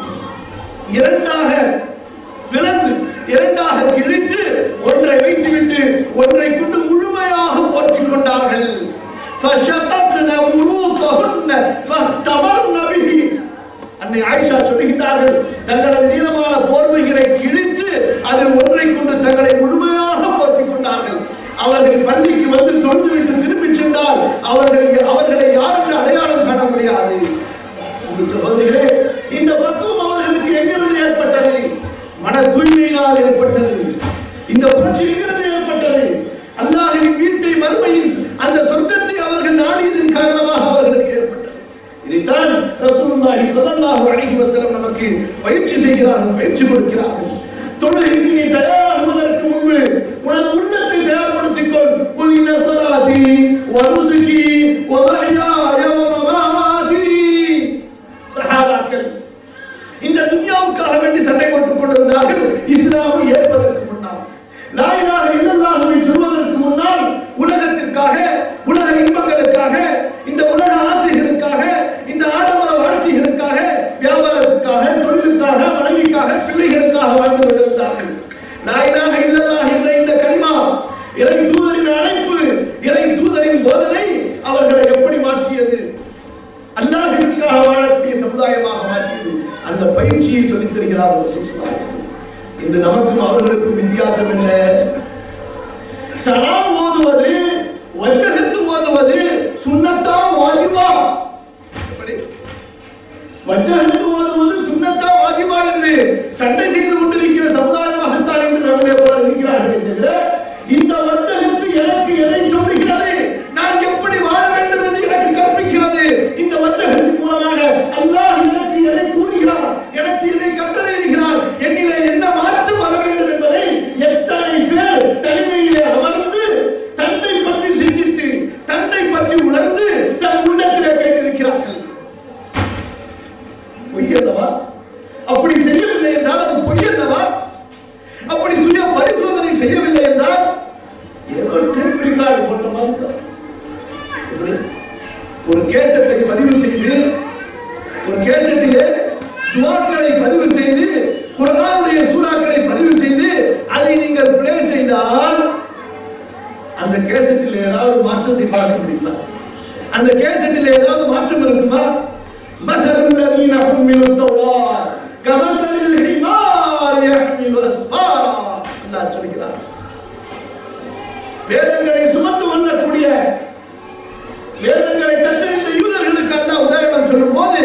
Speaker 1: இரண்டாக பிளந்து இரண்டாக கிழித்து ஒன்றை வைத்துவிட்டு ஒன்றை கொண்டு முழுமையாக போர்த்திக் கொண்டார்கள் فَشَقَقْنَ مُرُوطَهُنَّ فَاخْتَمَرْنَ بِهِ அன்னை ஆயிஷா சொல்லுகிறார்கள் தங்களது நீளமான போர்வைகளை கிழித்து அதில் ஒன்றை கொண்டு தங்களை முழுமையாக போர்த்திக் கொண்டார்கள் அவர்கள் பள்ளிக்கு வந்து தொழுதுவிட்டு திரும்பி சென்றால் அவர்களை அவர்களை யாரும் அடையாளம் காண முடியாது உங்கள் சகோதரிகளே இந்த பக்குவம் அவர்களுக்கு எங்கிருந்து ஏற்பட்டது மன தூய்மையினால் ஏற்பட்டது இந்த புரட்சி எங்கிருந்து ஏற்பட்டது அல்லாஹ்வின் வீட்டை மறுமையின் அந்த சொர்க்கத்தை அவர்கள் நாடியதன் காரணமாக அவர்களுக்கு ஏற்பட்டது இதைத்தான் ரசூலுல்லாஹி ஸல்லல்லாஹு அலைஹி வஸல்லம் நமக்கு பயிற்சி செய்கிறார்கள் பயிற்சி கொடுக்கிறார்கள் தொழுகைக்கு நீ தயாராகுவதற்கு முன்பு உனது உள்ளத்தை தயார்படுத்திக் கொள் குல் இன்ன ஸலாத்தி வ நுசுகி வ மஹ்யாய வ மமாதி சஹாபாக்கள் இந்த துன்யாவுக்காக வேண்டி சண்டை போட்டுக் கொண்டிருந்தார்கள் இஸ்லாமை ஏற்பதற்கு முன்னால் லாயிலாக இல்லல்லாஹுவை சொல்வதற்கு முன்னால் உலகத்திற்காக உலக இன்பங்களுக்காக இந்த உலக ஆசைகளுக்காக இந்த ஆடம்பர வாழ்க்கைகளுக்காக வியாபாரத்துக்காக தொழிலுக்காக மனைவிக்காக பிள்ளைகளுக்காக வாழ்ந்து கொண்டிருந்தார்கள் லாயிலாக இல்லல்லாஹ் என்ற இந்த கலிமா ரசூல் ஸல்லல்லாஹு அலைஹி வஸல்லம். இன்று நமக்கும் அவர்களுக்கும் வித்தியாசம் என்ன சலா ஓதுவது வஜகத்து ஓதுவது சுன்னத்தா வாஜிபா எப்படி வஜகத்து ஓதுவது சுன்னத்தா வாஜிபா என்று சண்டை செய்து கொண்டிருக்கிற சமுதாயமாகத்தான் என்று நம்மளே போல இருக்கிறார்கள் தவிர இந்த வஜகத்து எனக்கு எதை சொல்லுகிறது நான் எப்படி வாழ வேண்டும் என்று எனக்கு கற்பிக்கிறது இந்த வஜகத்தின் மூலமாக அல்லாஹ் எனக்கு எதை கூறுகிறார் எனக்கு இதை கட்டளையிடுகிறார் என்னிலே என்ன மாற்றம் வர வேண்டும் என்பதை எத்தனை பேர் தனிமையிலே அமர்ந்து தன்னை பற்றி சிந்தித்து தன்னை பற்றி உணர்ந்து தன் உள்ளத்திலே கேட்டிருக்கிறார்கள் பொய்யல்லவா அப்படி செய்யவில்லை என்றால் அது பொய்யல்லவா அப்படி சுய பரிசோதனை செய்யவில்லை என்றால் ஏதோ ஒரு டேப் ரெக்கார்டு போட்ட மாதிரி தான். எப்படி? ஒரு கேசட்டை பதிவு செய்து ஒரு கேசட்டிலே துவாக்களை பதிவு செய்து குர்ஆனுடைய சூறாக்களை பதிவு செய்து அதை நீங்கள் பிளே செய்தால் அந்த கேசட்டில் ஏதாவது மாற்றத்தை பார்க்க முடியுமா அந்த கேசட்டில் ஏதாவது மாற்றம் இருக்குமா مثل الذين حملوا التوراة كمثل الحمار يحمل أسفارا அல்லாஹ் சொல்கிறார் வேதங்களை சுமந்து கொள்ளக்கூடிய வேதங்களை கற்றறிந்த யூதர்களுக்கு அல்லாஹ் உதாரணம் சொல்லும் போது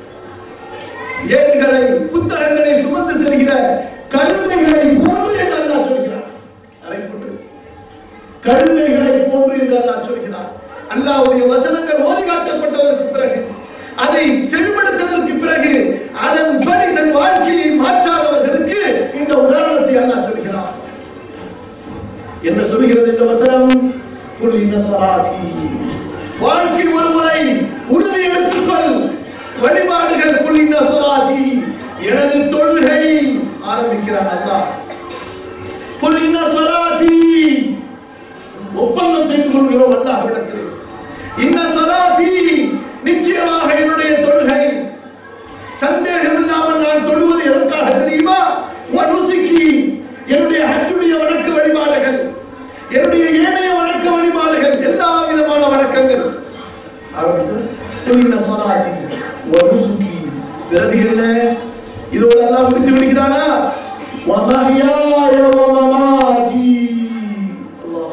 Speaker 1: ஏடுகளை புத்தகங்களை சுமந்து செல்கிற கழுதைகளை போன்று என்று அல்லாஹ் சொல்கிறார் அரை போன்று கழுதைகளை போன்று என்று அல்லாஹ் சொல்கிறார் அல்லாஹ்வுடைய வசனங்கள் ஓதி காட்டப்பட்டதற்கு பிறகு அதை செவிப்படுத்ததற்கு பிறகு அதன்படி தன் வாழ்க்கையை மாற்றாதவர்களுக்கு இந்த உதாரணத்தை அல்லாஹ் சொல்கிறார் என்ன சொல்கிறது இந்த வசனம் குல் இன்ன ஸலாத்தி வாழ்க்கை ஒரு முறை உறுதி எடுத்துக்கொள் வழிபாடுகள் குல் இன்ன ஸலாத்தி எனது தொழுகை ஆரம்பிக்கிறான் அல்லாஹ் குல் இன்ன ஸலாத்தி ஒப்பந்தம் செய்து கொள்கிறோம் அல்லாஹ்விடத்தில் இன்ன ஸலாத்தி நிச்சயமாக என்னுடைய தொழுகை சந்தேகம் இல்லாமல் நான் தொழுவது எதற்காக தெரியுமா வனுசுக்கி என்னுடைய ஹஜ்ஜுடைய வணக்க வழிபாடுகள் என்னுடைய ஏனைய வணக்க வழிபாடுகள் எல்லா விதமான வணக்கங்கள் ஆரம்பித்தது குலின ஸலாத்தி வனுசுக்கி பிறகு என்ன இதோடு எல்லாம் முடித்து விடுகிறானா வமஹ்யாய வமமாதி அல்லாஹ்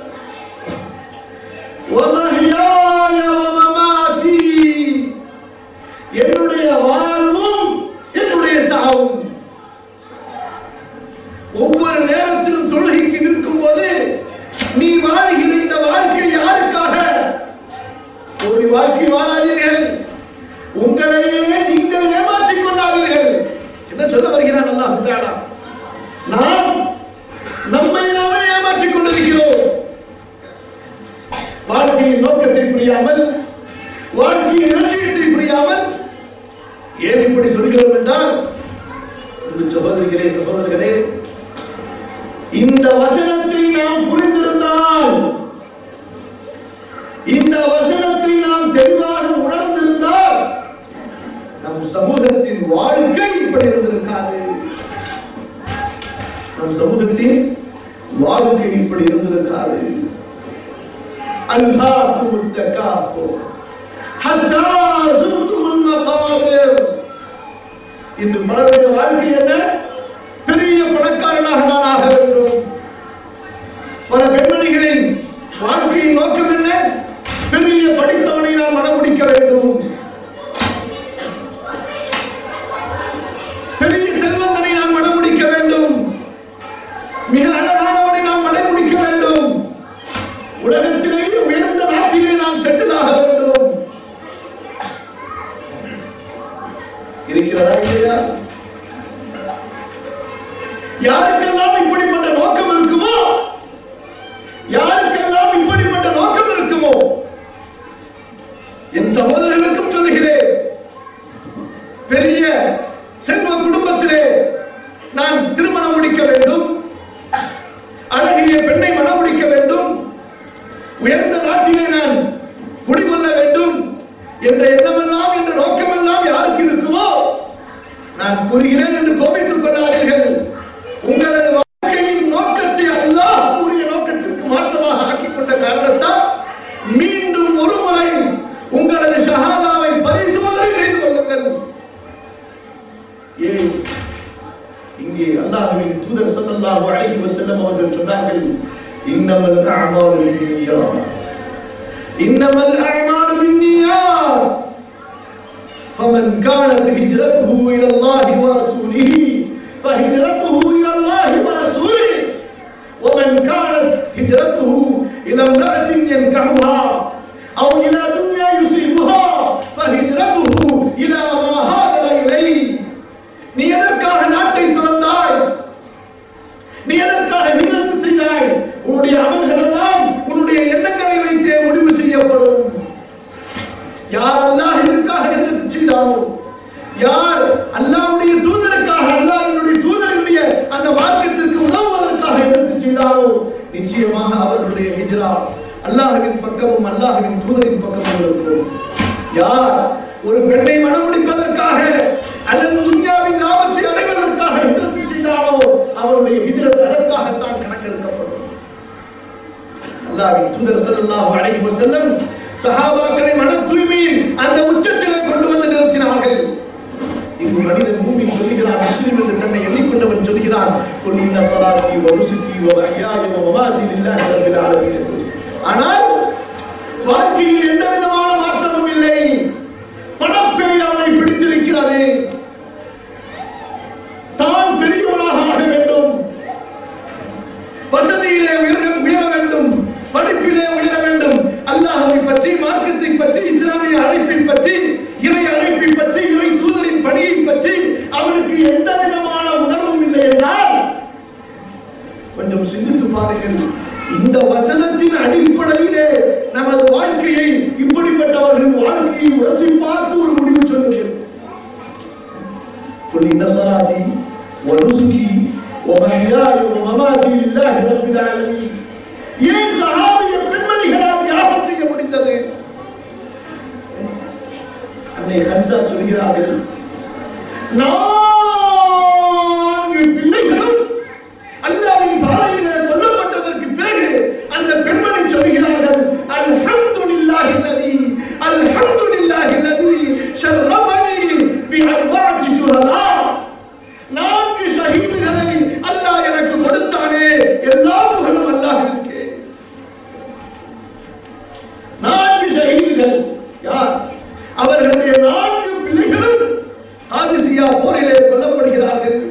Speaker 1: வமஹ்யாய வமமாதி என்னுடைய வாழ்வும் என்னுடைய சாவும் ஒவ்வொரு நேரத்திலும் தொழுகைக்கு நிற்கும் போது நீ வாழ்கிற இந்த வாழ்க்கை யாருக்காக ஒரு வாழ்க்கை வாழாதீர்கள் உங்களையே நீங்கள் ஏமாற்றிக் கொள்ளாதீர்கள் என்ன சொல்ல வருகிறான் அல்லாஹ் தஆலா நாம் நம்மை நாமே ஏமாற்றிக் கொண்டிருக்கிறோம் வாழ்க்கையின் நோக்கத்தை புரியாமல் வாழ்க்கையின் லட்சியத்தை புரியாமல் ஏன் இப்படி சொல்கிறோம் என்றால் அன்பு சகோதரிகளே சகோதரர்களே இந்த வசனத்தை நாம் புரிந்திருந்தால் இந்த வசனத்தை நாம் தெளிவாக உணர்ந்திருந்தால் நம் சமூகத்தின் வாழ்க்கை இப்படி இருந்திருக்காது நம் சமூகத்தின் வாழ்க்கை இப்படி இருந்திருக்காது ألهاكم التكاثر حتى زرتم المقابر இன்று பலருடைய வாழ்க்கை என்ன பெரிய பணக்காரனாக நான் ஆக வேண்டும் பல பெண்மணிகளின் வாழ்க்கையின் நோக்கம் என்ன பெரிய படித்தவனை நான் மனம் முடிக்க வேண்டும் பெரிய செல்வந்தனை நான் மனம் முடிக்க வேண்டும் மிக அழகானவனை நான் மனம் முடிக்க வேண்டும் உலகத்திலேயே உயர்ந்த நாட்டிலே நாம் சென்றதாக வேண்டும் இருக்கிறதா இல்லையா யாருக்கெல்லாம் இப்படிப்பட்ட நோக்கம் இருக்குமோ யாருக்கெல்லாம் இப்படிப்பட்ட நோக்கம் இருக்குமோ என் சகோதரர்களுக்கும் சொல்லுகிறேன் பெரிய செல்வ குடும்பத்திலே நான் திருமணம் முடிக்க வேண்டும் அழகிய பெண்ணை மனம் முடிக்க வேண்டும் உயர்ந்த நாட்டிலே நான் குடிகொள்ள வேண்டும் என்ற எண்ணமெல்லாம் என்ற நோக்கமெல்லாம் யாருக்கு இருக்குமோ நான் கூறுகிறேன் என்று கோபித்துக் கொள்ளாதீர்கள் உங்களது வாழ்க்கையின் நோக்கத்தை அல்லாஹ் கூறிய நோக்கத்திற்கு மாற்றமாக ஆக்கிக் கொண்ட காரணத்தால் மீண்டும் ஒரு முறை உங்களது ஷஹாதாவை பரிசோதனை செய்து கொள்ளுங்கள் ஏன் ஸல்லல்லாஹு அலைஹி வஸல்லம் அவர்கள் சொன்னார்கள் இன்னமல் அஅமாலு பின்னியாத் இன்னமல் அஅமாலு பின்னியாத் فمن كانت هجرته إلى الله ورسوله فهجرته إلى الله ورسوله ومن كانت هجرته إلى امرأة ينكحها أو إلى دنيا يصيبها فهجرته إلى ما هاجر إليه நீ எதற்காக நாட்டை துறந்தாய் நீ எதற்காக ஹிஜரத்து செய்தாய் உன்னுடைய அமல்கள் எல்லாம் உன்னுடைய எண்ணங்களை வைத்தே முடிவு செய்யப்படும் யார் அல்லாஹிற்காக எதிர்த்து செய்தாரோ யார் அல்லாஹ்வுடைய தூதருக்காக அல்லாஹ்வினுடைய தூதருடைய அந்த மார்க்கத்திற்கு உதவுவதற்காக எதிர்த்து செய்தாரோ நிச்சயமாக அவர்களுடைய ஹிஜ்ரா அல்லாஹ்வின் பக்கமும் அல்லாஹ்வின் தூதரின் பக்கமும் இருக்கும் யார் ஒரு பெண்ணை மனம் முடிப்பதற்காக அல்லது துன்யாவின் லாபத்தை அடைவதற்காக ஹிஜ்ரத்து செய்தாரோ அவருடைய ஹிஜ்ரத் அதற்காகத்தான் கணக்கெடுக்கப்படும் அல்லாஹ்வின் தூதர் ஸல்லல்லாஹு அலைஹி வஸல்லம் சஹாபாக்களை மன தூய்மையின் அந்த உச்சத்திலே கொண்டு வந்து நிறுத்தினார்கள் இங்கு மனிதன் பூமியில் சொல்லுகிறான் முஸ்லிம் என்று தன்னை எண்ணிக்கொண்டவன் சொல்கிறான் கொல் இன்ன ஸலாத்தி வ ருசுகி வ மஹ்யாய வ மமாத்தி லில்லாஹி ரப்பில் ஆலமீன் என்று. ஆனால் வாழ்க்கையில் எந்த விதமான மாற்றமும் இல்லை பணப்பேய் அவனை பிடித்திருக்கிறது தான் பெரியவனாக ஆக வேண்டும் வசதியிலே உயர உயர வேண்டும் படிப்பிலே உயர வேண்டும் அல்லாஹ்வை பற்றி மார்க்கத்தை பற்றி இஸ்லாமிய அழைப்பை பற்றி இறை அழைப்பை பற்றி இறை தூதரின் பணியை பற்றி அவனுக்கு எந்த விதமான உணர்வும் இல்லை என்றால் கொஞ்சம் சிந்தித்து பாருங்கள் இந்த வசனத்தின் அடிப்படையிலே நமது வாழ்க்கையை இப்படிப்பட்டவர்களின் வாழ்க்கையை உரசி பார்த்து ஒரு முடிவு சொல்லுங்கள் قل إن صلاتي ونسكي ومحياي ومماتي لله رب العالمين ஏன் சஹாபிய பெண்மணிகளால் தியாகம் செய்ய முடிந்தது அன்னை ஹன்சா சொல்கிறார்கள் நான்கு பிள்ளைகளும் அல்லாவின் பாதையிலே கொல்லப்பட்டதற்கு பிறகு அந்த பெண்மணி சொல்கிறார்கள் அல்ஹம்துலில்லாஹி அல்லதி அல்ஹம்துலில்லாஹி அல்லதி ஷர்ரஃபனி பி அர்பஅத்தி ஷுஹதா நான்கு ஷஹீதுகளை அல்லாஹ் எனக்கு கொடுத்தானே எல்லா புகழும் அல்லாஹ்விற்கே நான்கு ஷஹீதுகள் யார் அவர்களுடைய நான்கு பிள்ளைகளும் ஆதிசியா போரிலே கொல்லப்படுகிறார்கள்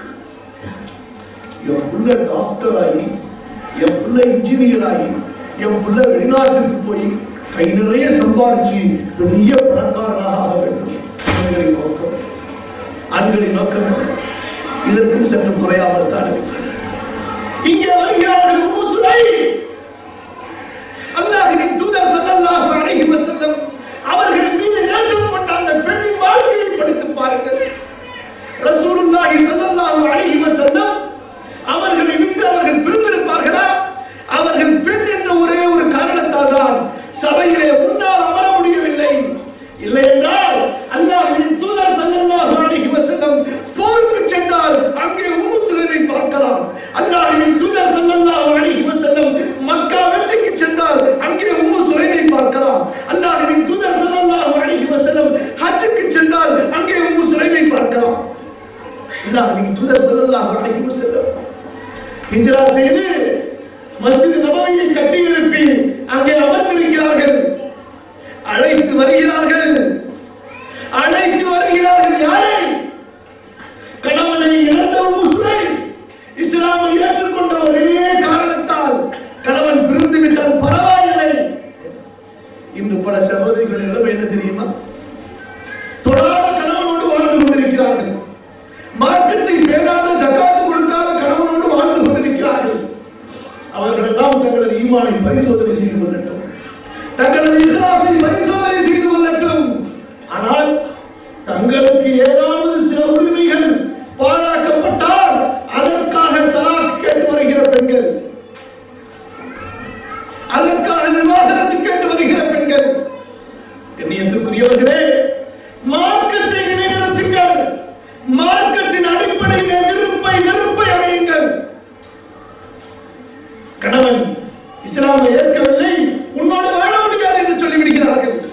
Speaker 1: என் புள்ள டாக்டர் ஆகி என் புள்ள இன்ஜினியர் ஆகி என் புள்ள வெளிநாட்டுக்கு போய் கை நிறைய சம்பாதிச்சு பெரிய பணக்காரனாக ஆக வேண்டும் ஆண்களின் நோக்கம் ஆண்களின் நோக்கம் என்ன? இதற்கும் சற்று குறையாமல் தான் இருக்கிறது இங்கே வருகிறார்கள் உம்மு சுலைம். அல்லாஹ்வின் தூதர் ஸல்லல்லாஹு அலைஹி வஸல்லம் அவர்கள் மீது நேசம் கொண்ட அந்த பெண்ணின் வாழ்க்கையை படித்து பாருங்கள் ரசூலுல்லாஹி ஸல்லல்லாஹு அலைஹி வஸல்லம் அவர்களை விட்டு அவர்கள் பிரிந்திருப்பார்களா அவர்கள் பெண் என்ற ஒரே ஒரு காரணத்தால் தான் சபையிலே முன்னால் அமர முடியவில்லை இல்லை என்றால் அல்லாஹ்வின் தூதர் ஸல்லல்லாஹு அலைஹி வஸல்லம் போருக்கு சென்றால் அங்கே உம்மு சுலைமை பார்க்கலாம் அல்லாஹ்வின் தூதர் ஸல்லல்லாஹு அலைஹி வஸல்லம் மக்கா வெற்றிக்கு சென்றால் அங்கே உம்மு சுலைமை பார்க்கலாம் அல்லாஹ்வின் தூதர் ஸல்லல்லாஹு அலைஹி வஸல்லம் ஹஜ்ஜுக்கு சென்றால் அங்கே உம்மு சுலைமை பார்க்கலாம் அல்லாஹ்வின் தூதர் ஸல்லல்லாஹு அலைஹி வஸல்லம் ஹிஜ்ரா செய்து மஸ்ஜித் நபவியை கட்டி எழுப்பி அங்கே அமர்ந்திருக்கிறார்கள் அழைத்து வருகிறார்கள் அழைத்து வருகிறார்கள் யாரை கணவனை இழந்த முஸ்லை இஸ்லாமை ஏற்றுக்கொண்ட ஒரே காரணத்தால் கணவன் பிரிந்து விட்டால் பரவாயில்லை இன்று பல சகோதரிகள் நிலைமை என்ன தெரியுமா தொடாத கணவனோடு வாழ்ந்து கொண்டிருக்கிறார்கள் மார்க்கத்தை பேணாத ஜகாத்து கொடுக்காத கணவனோடு வாழ்ந்து கொண்டிருக்கிறார்கள் அவர்கள் எல்லாம் தங்களது ஈமானை பரிசோதனை செய்து கொள்ளட்டும் தங்களது இஸ்லாத்தை பரிசோதனை செய்து கொள்ளட்டும் ஆனால் தங்களுக்கு ஏதாவது சில உரிமைகள் பாழாக்கப்பட்டால் அதற்காக தலாக் கேட்டு வருகிற பெண்கள் அதற்காக விவாகரத்து கேட்டு வருகிற பெண்கள் கண்ணியத்துக்குரியவர்களே மார்க்கத்தை நிலைநிறுத்துங்கள் மார்க்கத்தின் அடிப்படையில் நெருப்பை நெருப்பை அமையுங்கள் கணவன் இஸ்லாமை ஏற்கவில்லை உன்னோடு வாழ முடியாது என்று சொல்லிவிடுகிறார்கள்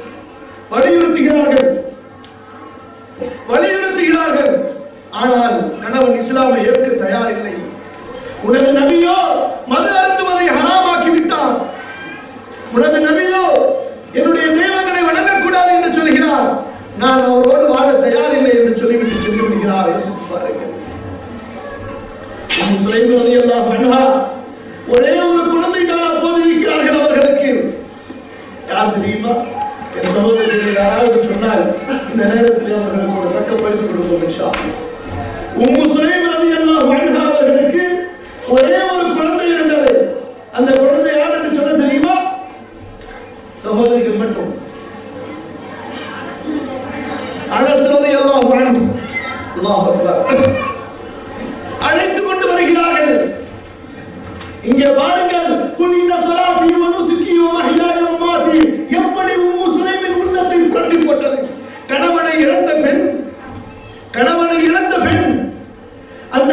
Speaker 1: நான் அவரோடு வாழ தயாரில்லை என்று சொல்லிவிட்டு சென்று விடுகிறார் யோசித்து பாருங்கள் உம்மு சுலைம் ரலியல்லாஹு அன்ஹா ஒரே ஒரு குழந்தை தான் அப்போது இருக்கிறார்கள் அவர்களுக்கு யார் தெரியுமா என் சகோதரர்கள் யாராவது சொன்னால் இந்த நேரத்தில் அவர்களுக்கு ஒரு தக்க பரிசு கொடுப்போம் இன்ஷா அல்லாஹ். உம்மு சுலைம் ரலியல்லாஹு அன்ஹா அவர்களுக்கு ஒரே ஒரு குழந்தை இருந்தது அந்த குழந்தை யார் என்று சொல்ல தெரியுமா சகோதரிகள் மட்டும் அனஸ் ரலியல்லாஹு அன்ஹு அல்லாஹ் அக்பர் அழைத்து கொண்டு வருகிறார்கள் இங்கே பாருங்கள் குனிந்த சலாத்தி வனுசுக்கி வமஹியாய வமாத்தி எப்படி உம்மு சுலைமின் உள்ளத்தை புரட்டி போட்டது கணவனை இழந்த பெண் கணவனை இழந்த பெண் அந்த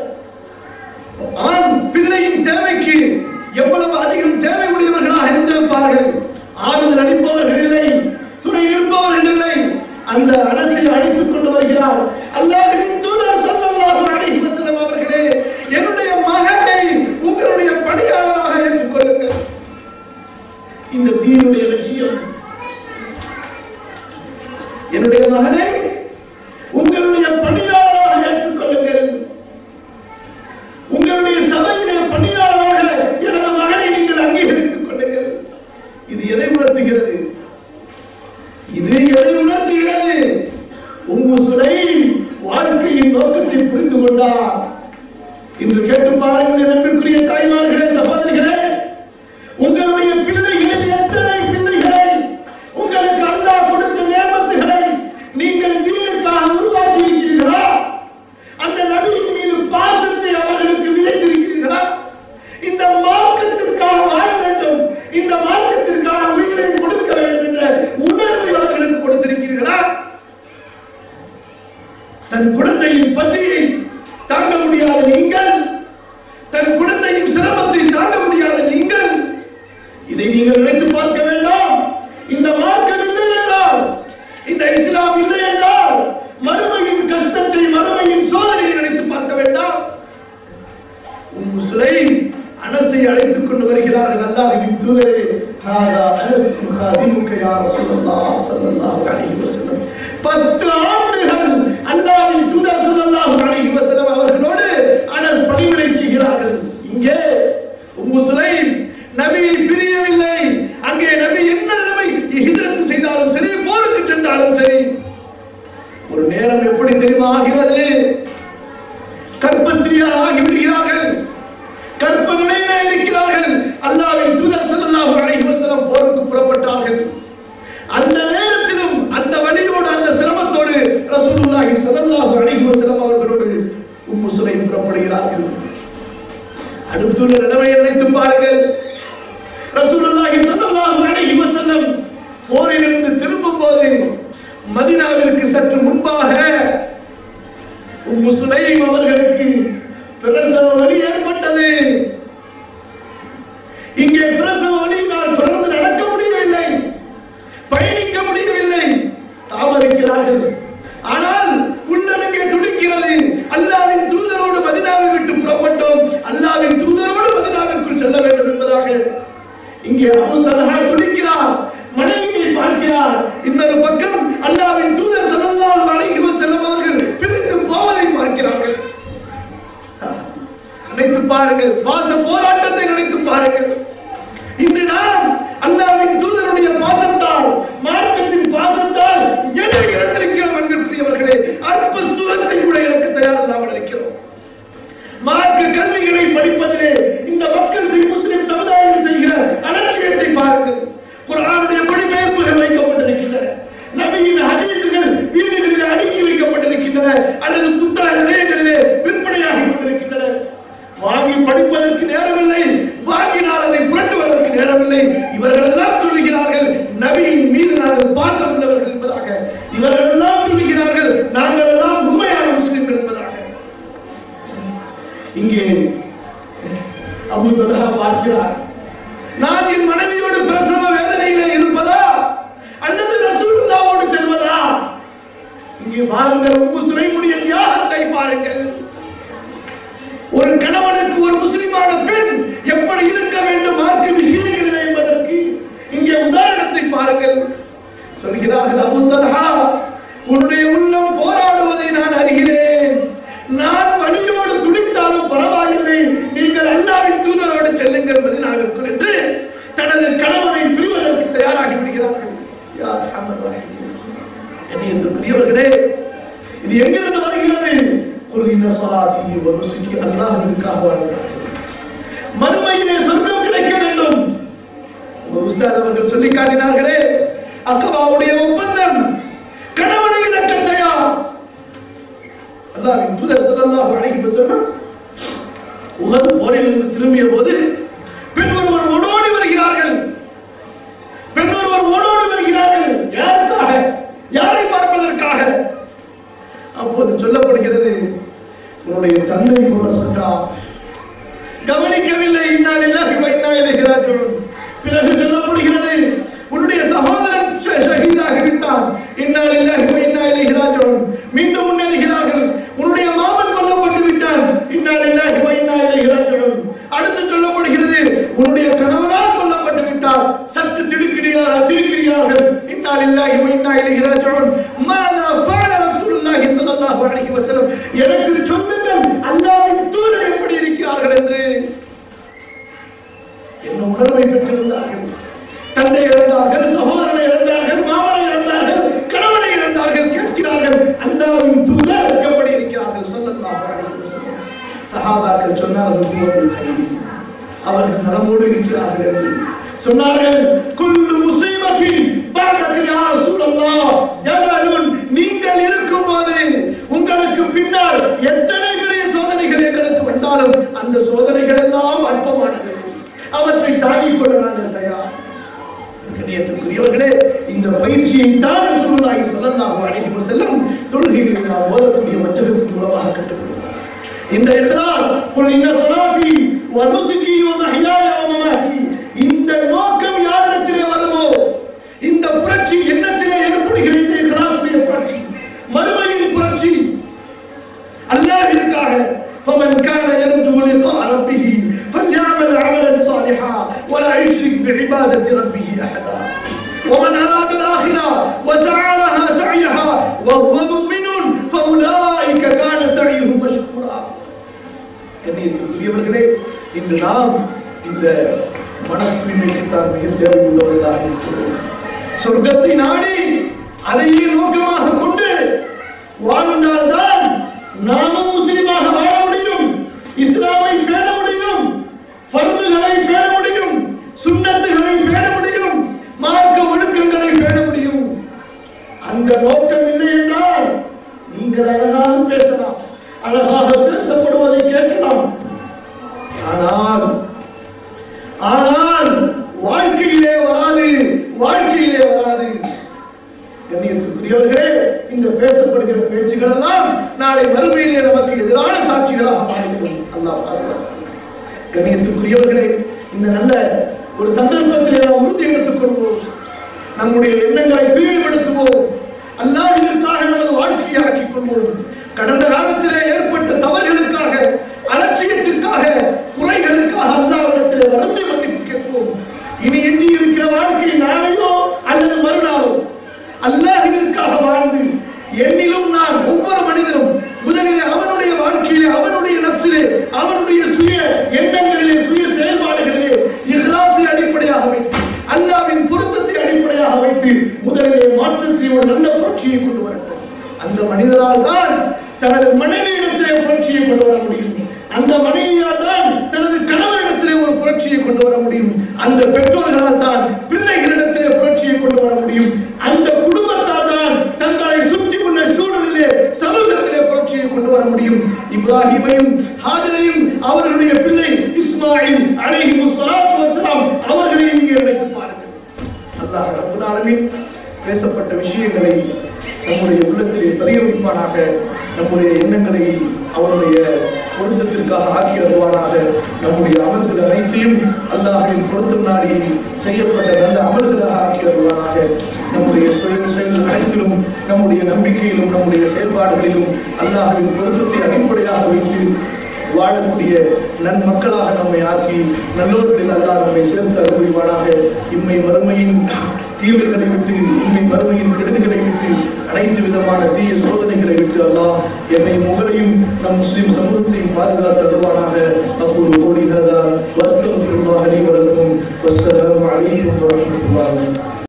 Speaker 1: ஆண் பிள்ளையின் தேவைக்கு எவ்வளவு அதிகம் தேவை உடையவர்களாக இருந்திருப்பார்கள் ஆறுதல் அளிப்பவர்கள் இல்லை துணை இருப்பவர்கள் இல்லை அந்த அரசை அழைத்துக் கொண்டு வருகிறார் அல்லாஹ்வின் தூதர் ஸல்லல்லாஹு அலைஹி வஸல்லம் அவர்களே என்னுடைய மகனை உங்களுடைய பணியாளராக ஏற்றுக்கொள்ளுங்கள் இந்த தீனுடைய லட்சியம் என்னுடைய மகனை உங்களுடைய பணியாளராக ஏற்றுக்கொள்ளுங்கள் உங்களுடைய சபையிலே பணியாளராக எனது மகனை நீங்கள் அங்கீகரித்துக் கொள்ளுங்கள் இது எதை உணர்த்துகிறது இது எதை உணர்த்துகிறது உம்மு சுலைம் வாழ்க்கையின் நோக்கத்தை புரிந்து கொண்டார் இன்று கேட்டு பாருங்கள் என் அன்பிற்குரிய தாய்மார்களே சகோதரிகளே உங்களுடைய பிள்ளைகளில் எத்தனை பிள்ளைகளை உங்களுக்கு அல்லாஹ் கொடுத்த நேமத்துகளை நீங்கள் தீனுக்காக உருவாக்கி இருக்கிறீர்களா அந்த நபியின் மீது பாசத்தை அவர்களுக்கு விதைத்திருக்கிறீர்களா இந்த மார்க்கத்திற்காக வாழ வேண்டும் இந்த மார்க்கத்திற்காக உயிரை கொடுக்க வேண்டும் என்ற உணர்வை அவர்களுக்கு கொடுத்திருக்கிறீர்களா தன் குழந்தையின் பசியை தாங்க முடியாத நீங்கள் தன் குழந்தையின் சிரமத்தை தாங்க முடியாத நீங்கள் இதை நீங்கள் நினைத்து பார்க்க வேண்டாம் இந்த மார்க்கம் இல்லை என்றால் இந்த இஸ்லாம் இல்லை என்றால் மறுமையின் கஷ்டத்தை மறுமையின் சோதனையை நினைத்து பார்க்க வேண்டாம் உம் சுலைம் அனசை அழைத்துக் கொண்டு வருகிறார்கள் அல்லாஹ்வின் தூதரே ஹாதா அனஸ் முகாதிமுக யா ரசூலல்லாஹ் ஸல்லல்லாஹு அலைஹி வஸல்லம் பத்து ஆண்டுகள் அல்லாஹ்வின் தூதர் ஸல்லல்லாஹு அலைஹி வஸல்லம் அவர்களோடு அனஸ் பணிவிடை செய்கிறார்கள் இங்கே உம்மு சுலைம் நபி பிரியவில்லை அங்கே நபி என்ன நிலைமை ஹிஜ்ரத் செய்தாலும் சரி போருக்கு சென்றாலும் சரி ஒரு நேரம் எப்படி தெரியுமா ஆகிறது கற்பஸ்திரியாக ஆகிவிடுகிறார்கள் கற்ப நிலையிலே இருக்கிறார்கள் அல்லாஹ்வின் தூதர் ஸல்லல்லாஹு அலைஹி வஸல்லம் போருக்கு புறப்பட்டார்கள் அந்த நேரத்திலும் அந்த வழியோடு அந்த சிரமத்தோடு ரசூலுல்லாஹி ஸல்லல்லாஹு அலைஹி வஸல்லம் அவர்களோடு உம்மு சுலைம் புறப்படுகிறார்கள் அடுத்துள்ள நிலைமையை நினைத்து பாருங்கள் ரசூலுல்லாஹி ஸல்லல்லாஹு அலைஹி வஸல்லம் போரிலிருந்து திரும்பும்போது மதீனாவிற்கு சற்று முன்பாக உம்மு சுலைம் அவர்களுக்கு பிரசவ வலி ஏற்பட்டது இங்கே பிரசவ வலியினால் தொடர்ந்து நடக்க முடியவில்லை பயணிக்க முடியவில்லை தாமதிக்கிறார்கள் ஆனால் உள்ளம் இங்கே துடிக்கிறது அல்லாவின் தூதரோடு மதினாவை விட்டு புறப்பட்டோம் அல்லாவின் தூதரோடு மதினாவிற்குள் செல்ல வேண்டும் என்பதாக இங்கே அபு தலஹா துடிக்கிறார் மனைவியை பார்க்கிறார் இன்னொரு பக்கம் அல்லாவின் தூதர் ஸல்லல்லாஹு அலைஹி வஸல்லம் அவர்கள் பிரிந்து போவதை பார்க்கிறார்கள் நினைத்து பாருங்கள் பாச போராட்டத்தை நினைத்து பாருங்கள் இன்று நாம் அல்லாவின் தூதருடைய பாசத்தால் மார்க்கத்தின் பாசத்தால் எதை இழந்திருக்கிறோம் அன்பிற்குரியவர்களே அற்ப சுகத்தை கூட எனக்கு தயார் இல்லாமல் இருக்கிறோம் மார்க்க கல்விகளை படிப்பதிலே இந்த மக்கள் செய் முஸ்லிம் சமுதாயம் செய்கிற அலட்சியத்தை பாருங்கள் குர்ஆனுடைய மொழிபெயர்ப்புகள் வைக்கப்பட்டிருக்கின்றன நபியின் ஹதீசுகள் வீடுகளில் அடுக்கி வைக்கப்பட்டிருக்கின்றன அல்லது புத்தக நிலையங்களிலே விற்பனையாகிக் கொண்டிருக்கின்றன வாங்கி படிப்பதற்கு நேரமில்லை வாங்கினால் அதை புரட்டுவதற்கு நேரமில்லை இவர்கள் எல்லாம் சொல்லுகிறார்கள் நபியின் மீது நாங்கள் பாசம் உள்ளவர்கள் என்பதாக இவர்கள் எல்லாம் சொல்லுகிறார்கள் நாங்கள் எல்லாம் உண்மையான முஸ்லிம்கள் என்பதாக இங்கே அபு தலஹா பார்க்கிறார் நான் என் மனைவியோடு பிரசவ வேதனையிலே இருப்பதா அல்லது ரசூலுல்லாவோடு செல்வதா இங்கே பாருங்கள் உம்மு சுலைமுடைய தியாகத்தை பாருங்கள் ஒரு கணவனுக்கு ஒரு முஸ்லிமான பெண் எப்படி இருக்க வேண்டும் மார்க்க விஷயங்களில் என்பதற்கு இங்கே உதாரணத்தை பாருங்கள் சொல்கிறார்கள் அபு தல்ஹா உன்னுடைய உள்ளம் போராடுவதை நான் அறிகிறேன் நான் வழியோடு துடித்தாலும் பரவாயில்லை நீங்கள் அல்லாவின் தூதரோடு செல்லுங்கள் மதினாவிற்குள் என்று தனது கணவனை பிரிவதற்கு தயாராகி விடுகிறார்கள் யா அர்ஹமர் ராஹிமீன். கண்ணியத்திற்குரியவர்களே இது எங்கிருந்து வருகிறது குல் இன்ன ஸலாத்தி வ நுசுகி அல்லாஹ்விற்காக வாழ்கிறார்கள் மறுமையிலே சொர்க்கம் கிடைக்க வேண்டும் உங்க உஸ்தாத் அவர்கள் சொல்லி காட்டினார்களே அக்கபாவுடைய ஒப்பந்தம் கணவனை இழக்க தயார் அல்லாஹ்வின் தூதர் ஸல்லல்லாஹு அலைஹி வஸல்லம் உஹது போரிலிருந்து திரும்பிய போது பெண் ஒருவர் ஓடோடி வருகிறார்கள் பெண் ஒருவர் ஓடோடி வருகிறார்கள் யாருக்காக யாரை பார்ப்பதற்காக அப்போது சொல்லப்படுகிறது உன்னுடைய தந்தை கொல்லப்பட்டார் கவனிக்கவில்லை இன்னால் இல்லாஹி வைனா இலைகிறார்கள் பிறகு சொல்லப்படுகிறது உன்னுடைய சகோதரன் ஷ- ஷஹீதாகி விட்டான் இன்னால் இல்லாஹி வைனா இலைகிறார்கள் மீண்டும் முன்னேறுகிறார்கள் உன்னுடைய மாமன் கொல்லப்பட்டு விட்டான் இன்னால் இல்லாஹி வைனா இலைகிறார்கள் அடுத்து சொல்லப்படுகிறது உன்னுடைய கணவனால் கொல்லப்பட்டு விட்டார் சற்று திடுக்கிடுகிறார் திடுக்கிடுகிறார்கள் இன்னால் இல்லாஹி வைனா இலைகிறார்கள் மாதா ஃபஅல ரசூலுல்லாஹி ஸல்லல்லாஹு அலைஹி வஸல்லம் எனக்கு சொல்லுங்கள் அல்லாஹ்வின் தூதர் எப்படி இருக்கிறார்கள் என்று என்ன உணர்வை பெற்றிருந்தார்கள் தந்தை இழந்தார்கள் சகோதரனை இழந்தார்கள் மாமனை இழந்தார்கள் கணவனை இழந்தார்கள் கேட்கிறார்கள் அல்லாவின் தூதர் எப்படி இருக்கிறார்கள் ஸல்லல்லாஹு அலைஹி வஸல்லம் சஹாபாக்கள் சொன்னார்கள் "ஹுவல் ஹைர்." அவர்கள் நலமோடு இருக்கிறார்கள் என்று சொன்னார்கள் குல்லு முசீபத்தின் பஅதக யா ரசூலல்லாஹ் ஜலலுன் நீங்கள் இருக்கும்போது உங்களுக்கு பின்னால் எத்தனை பெரிய சோதனைகள் எங்களுக்கு வந்தாலும் அந்த சோதனைகள் எல்லாம் அற்பமானது அவற்றை தாங்கிக் கொள்ள நாங்கள் தயார் கண்ணியத்துக்குரியவர்களே இந்த பயிற்சியை தான் ரசூலுல்லாஹி ஸல்லல்லாஹு அலைஹி வஸல்லம் தொழுகைகளை நாம் ஓதக்கூடிய வஞ்சகத்தின் மூலமாக கற்றுக் கொடுத்தார் இந்த இஸ்லாம் குல் இன்ன ஸலாத்தி வ நுசுகி வ மஹ்யாய வ மமாத்தி இந்த நோக்கம் யாரிடத்திலே வருமோ இந்த புரட்சி எண்ணத்திலே ஏற்படுகிற இந்த இஸ்லாமுடைய புரட்சி மறுமையின் புரட்சி அல்லாஹ்விற்காக فمن كان يرجو لقاء ربه فليعمل عملا صالحا ولا يشرك بعبادة ربه أحدا ومن أراد الآخرة وسعى لها سعيها وهو مؤمن فأولئك كان سعيهم مشكورا கண்ணியத்திற்குரியவர்களே இன்று நாம் இந்த மனத்தூய்மைக்குத்தான் மிக தேவையுள்ளவர்களாக இருக்கிறோம் சொர்க்கத்தை நாடி அதையே நோக்கமாக கொண்டு வாழ்ந்தால்தான் நாமும் முஸ்லிமாக வாழ முடியும் இஸ்லாமை பேண முடியும் ஃபர்துகளை பேண முடியும் சுன்னத்துகளை பேண முடியும் மார்க்க ஒழுக்கங்களை பேண முடியும் அந்த நோக்கம் இல்லை என்றால் நீங்கள் அழகாக பேசலாம் அழகாக பேசப்படுவதை கேட்கலாம் ஆனால் ஆனால் வாழ்க்கையிலே வராது வாழ்க்கையிலே வராது கண்ணியத்திற்குரியவர்களே இந்த பேசப்படுகிற பேச்சுகள் எல்லாம் நாளை மறுமையிலே நமக்கு எதிரான சாட்சிகளாக மாறிவிடும் அல்லாஹ் பாதுகாப்பான். கண்ணியத்திற்குரியவர்களே இந்த நல்ல ஒரு சந்தர்ப்பத்திலே நாம் உறுதி எடுத்துக் கொள்வோம் நம்முடைய எண்ணங்களை தூய்மைப்படுத்துவோம் அல்லாஹிற்காக நமது வாழ்க்கையை ஆக்கிக் கொள்வோம் கடந்த காலத்திலே ஏற்பட்ட தவறுகளுக்காக அலட்சியத்திற்காக குறைகளுக்காக அல்லாஹ்விடத்திலே வருந்தி மன்னிப்பு கேட்போம் இனி எஞ்சி இருக்கிற வாழ்க்கை நாளையோ அல்லது மறுநாளோ அல்லாஹ்விற்காக வாழ்ந்து என்னிலும் நான் ஒவ்வொரு மனிதனும் முதலிலே அவனுடைய வாழ்க்கையிலே அவனுடைய நப்சிலே அவனுடைய சுய எண்ணங்களிலே சுய செயல்பாடுகளிலே இஹ்லாஸை அடிப்படையாக வைத்து அல்லாவின் பொருத்தத்தை அடிப்படையாக வைத்து முதலிலே மாற்றத்தை ஒரு நல்ல புரட்சியை கொண்டு வரட்டும் அந்த மனிதரால் தான் தனது மனைவியிடத்திலே புரட்சியை கொண்டு வர முடியும் அந்த மனைவியால் தான் தனது கணவரிடத்திலே ஒரு புரட்சியை கொண்டு வர முடியும் அந்த பெற்றோர்களால் தான் பிள்ளைகளிடத்திலே புரட்சியை கொண்டு வர முடியும் அந்த குடும்பத்தால் தான் தங்களை சுற்றி உள்ள சூழலிலே சமூகத்திலே புரட்சியை கொண்டு வர முடியும் இப்ராஹிமையும் ஹாஜரையும் அவர்களுடைய பிள்ளை இஸ்மாயில் அலைஹி முஸ்ஸலாத்து வஸ்ஸலாம் அவர்களையும் இங்கே நினைத்து பாருங்கள் அல்லாஹ் ரப்பல் ஆலமீன் பேசப்பட்ட விஷயங்களை நம்முடைய உள்ளத்திலே பதிய வைப்பானாக நம்முடைய எண்ணங்களை அவனுடைய பொருத்தத்திற்காக ஆக்கி வருவானாக நம்முடைய அமல்கள் அனைத்தையும் அல்லாஹின் பொருத்தம் நாடி செய்யப்பட்ட நல்ல அமல்களாக ஆக்கி வருவானாக நம்முடைய செயல் செயல் அனைத்திலும் நம்முடைய நம்பிக்கையிலும் நம்முடைய செயல்பாடுகளிலும் அல்லாஹின் பொருத்தத்தை அடிப்படையாக வைத்து வாழக்கூடிய நன்மக்களாக நம்மை ஆக்கி நல்லோர்களில் அல்லாஹ் நம்மை சேர்த்து அருள்வானாக இம்மை மறுமையின் தீமைகளை விட்டு இம்மை மறுமையின் கெடுதிகளை விட்டு அனைத்து விதமான தீய சோதனைகளை விட்டு அல்லாஹ் என்னை உங்களையும் நம் முஸ்லிம் சமூகத்தையும் பாதுகாத்து தருவானாக அப்போது கோடி ஹதா வஸ்தகுல்லாஹ் அலி வலக்கும் வஸ்ஸலாமு அலைக்கும் வரஹ்மத்துல்லாஹி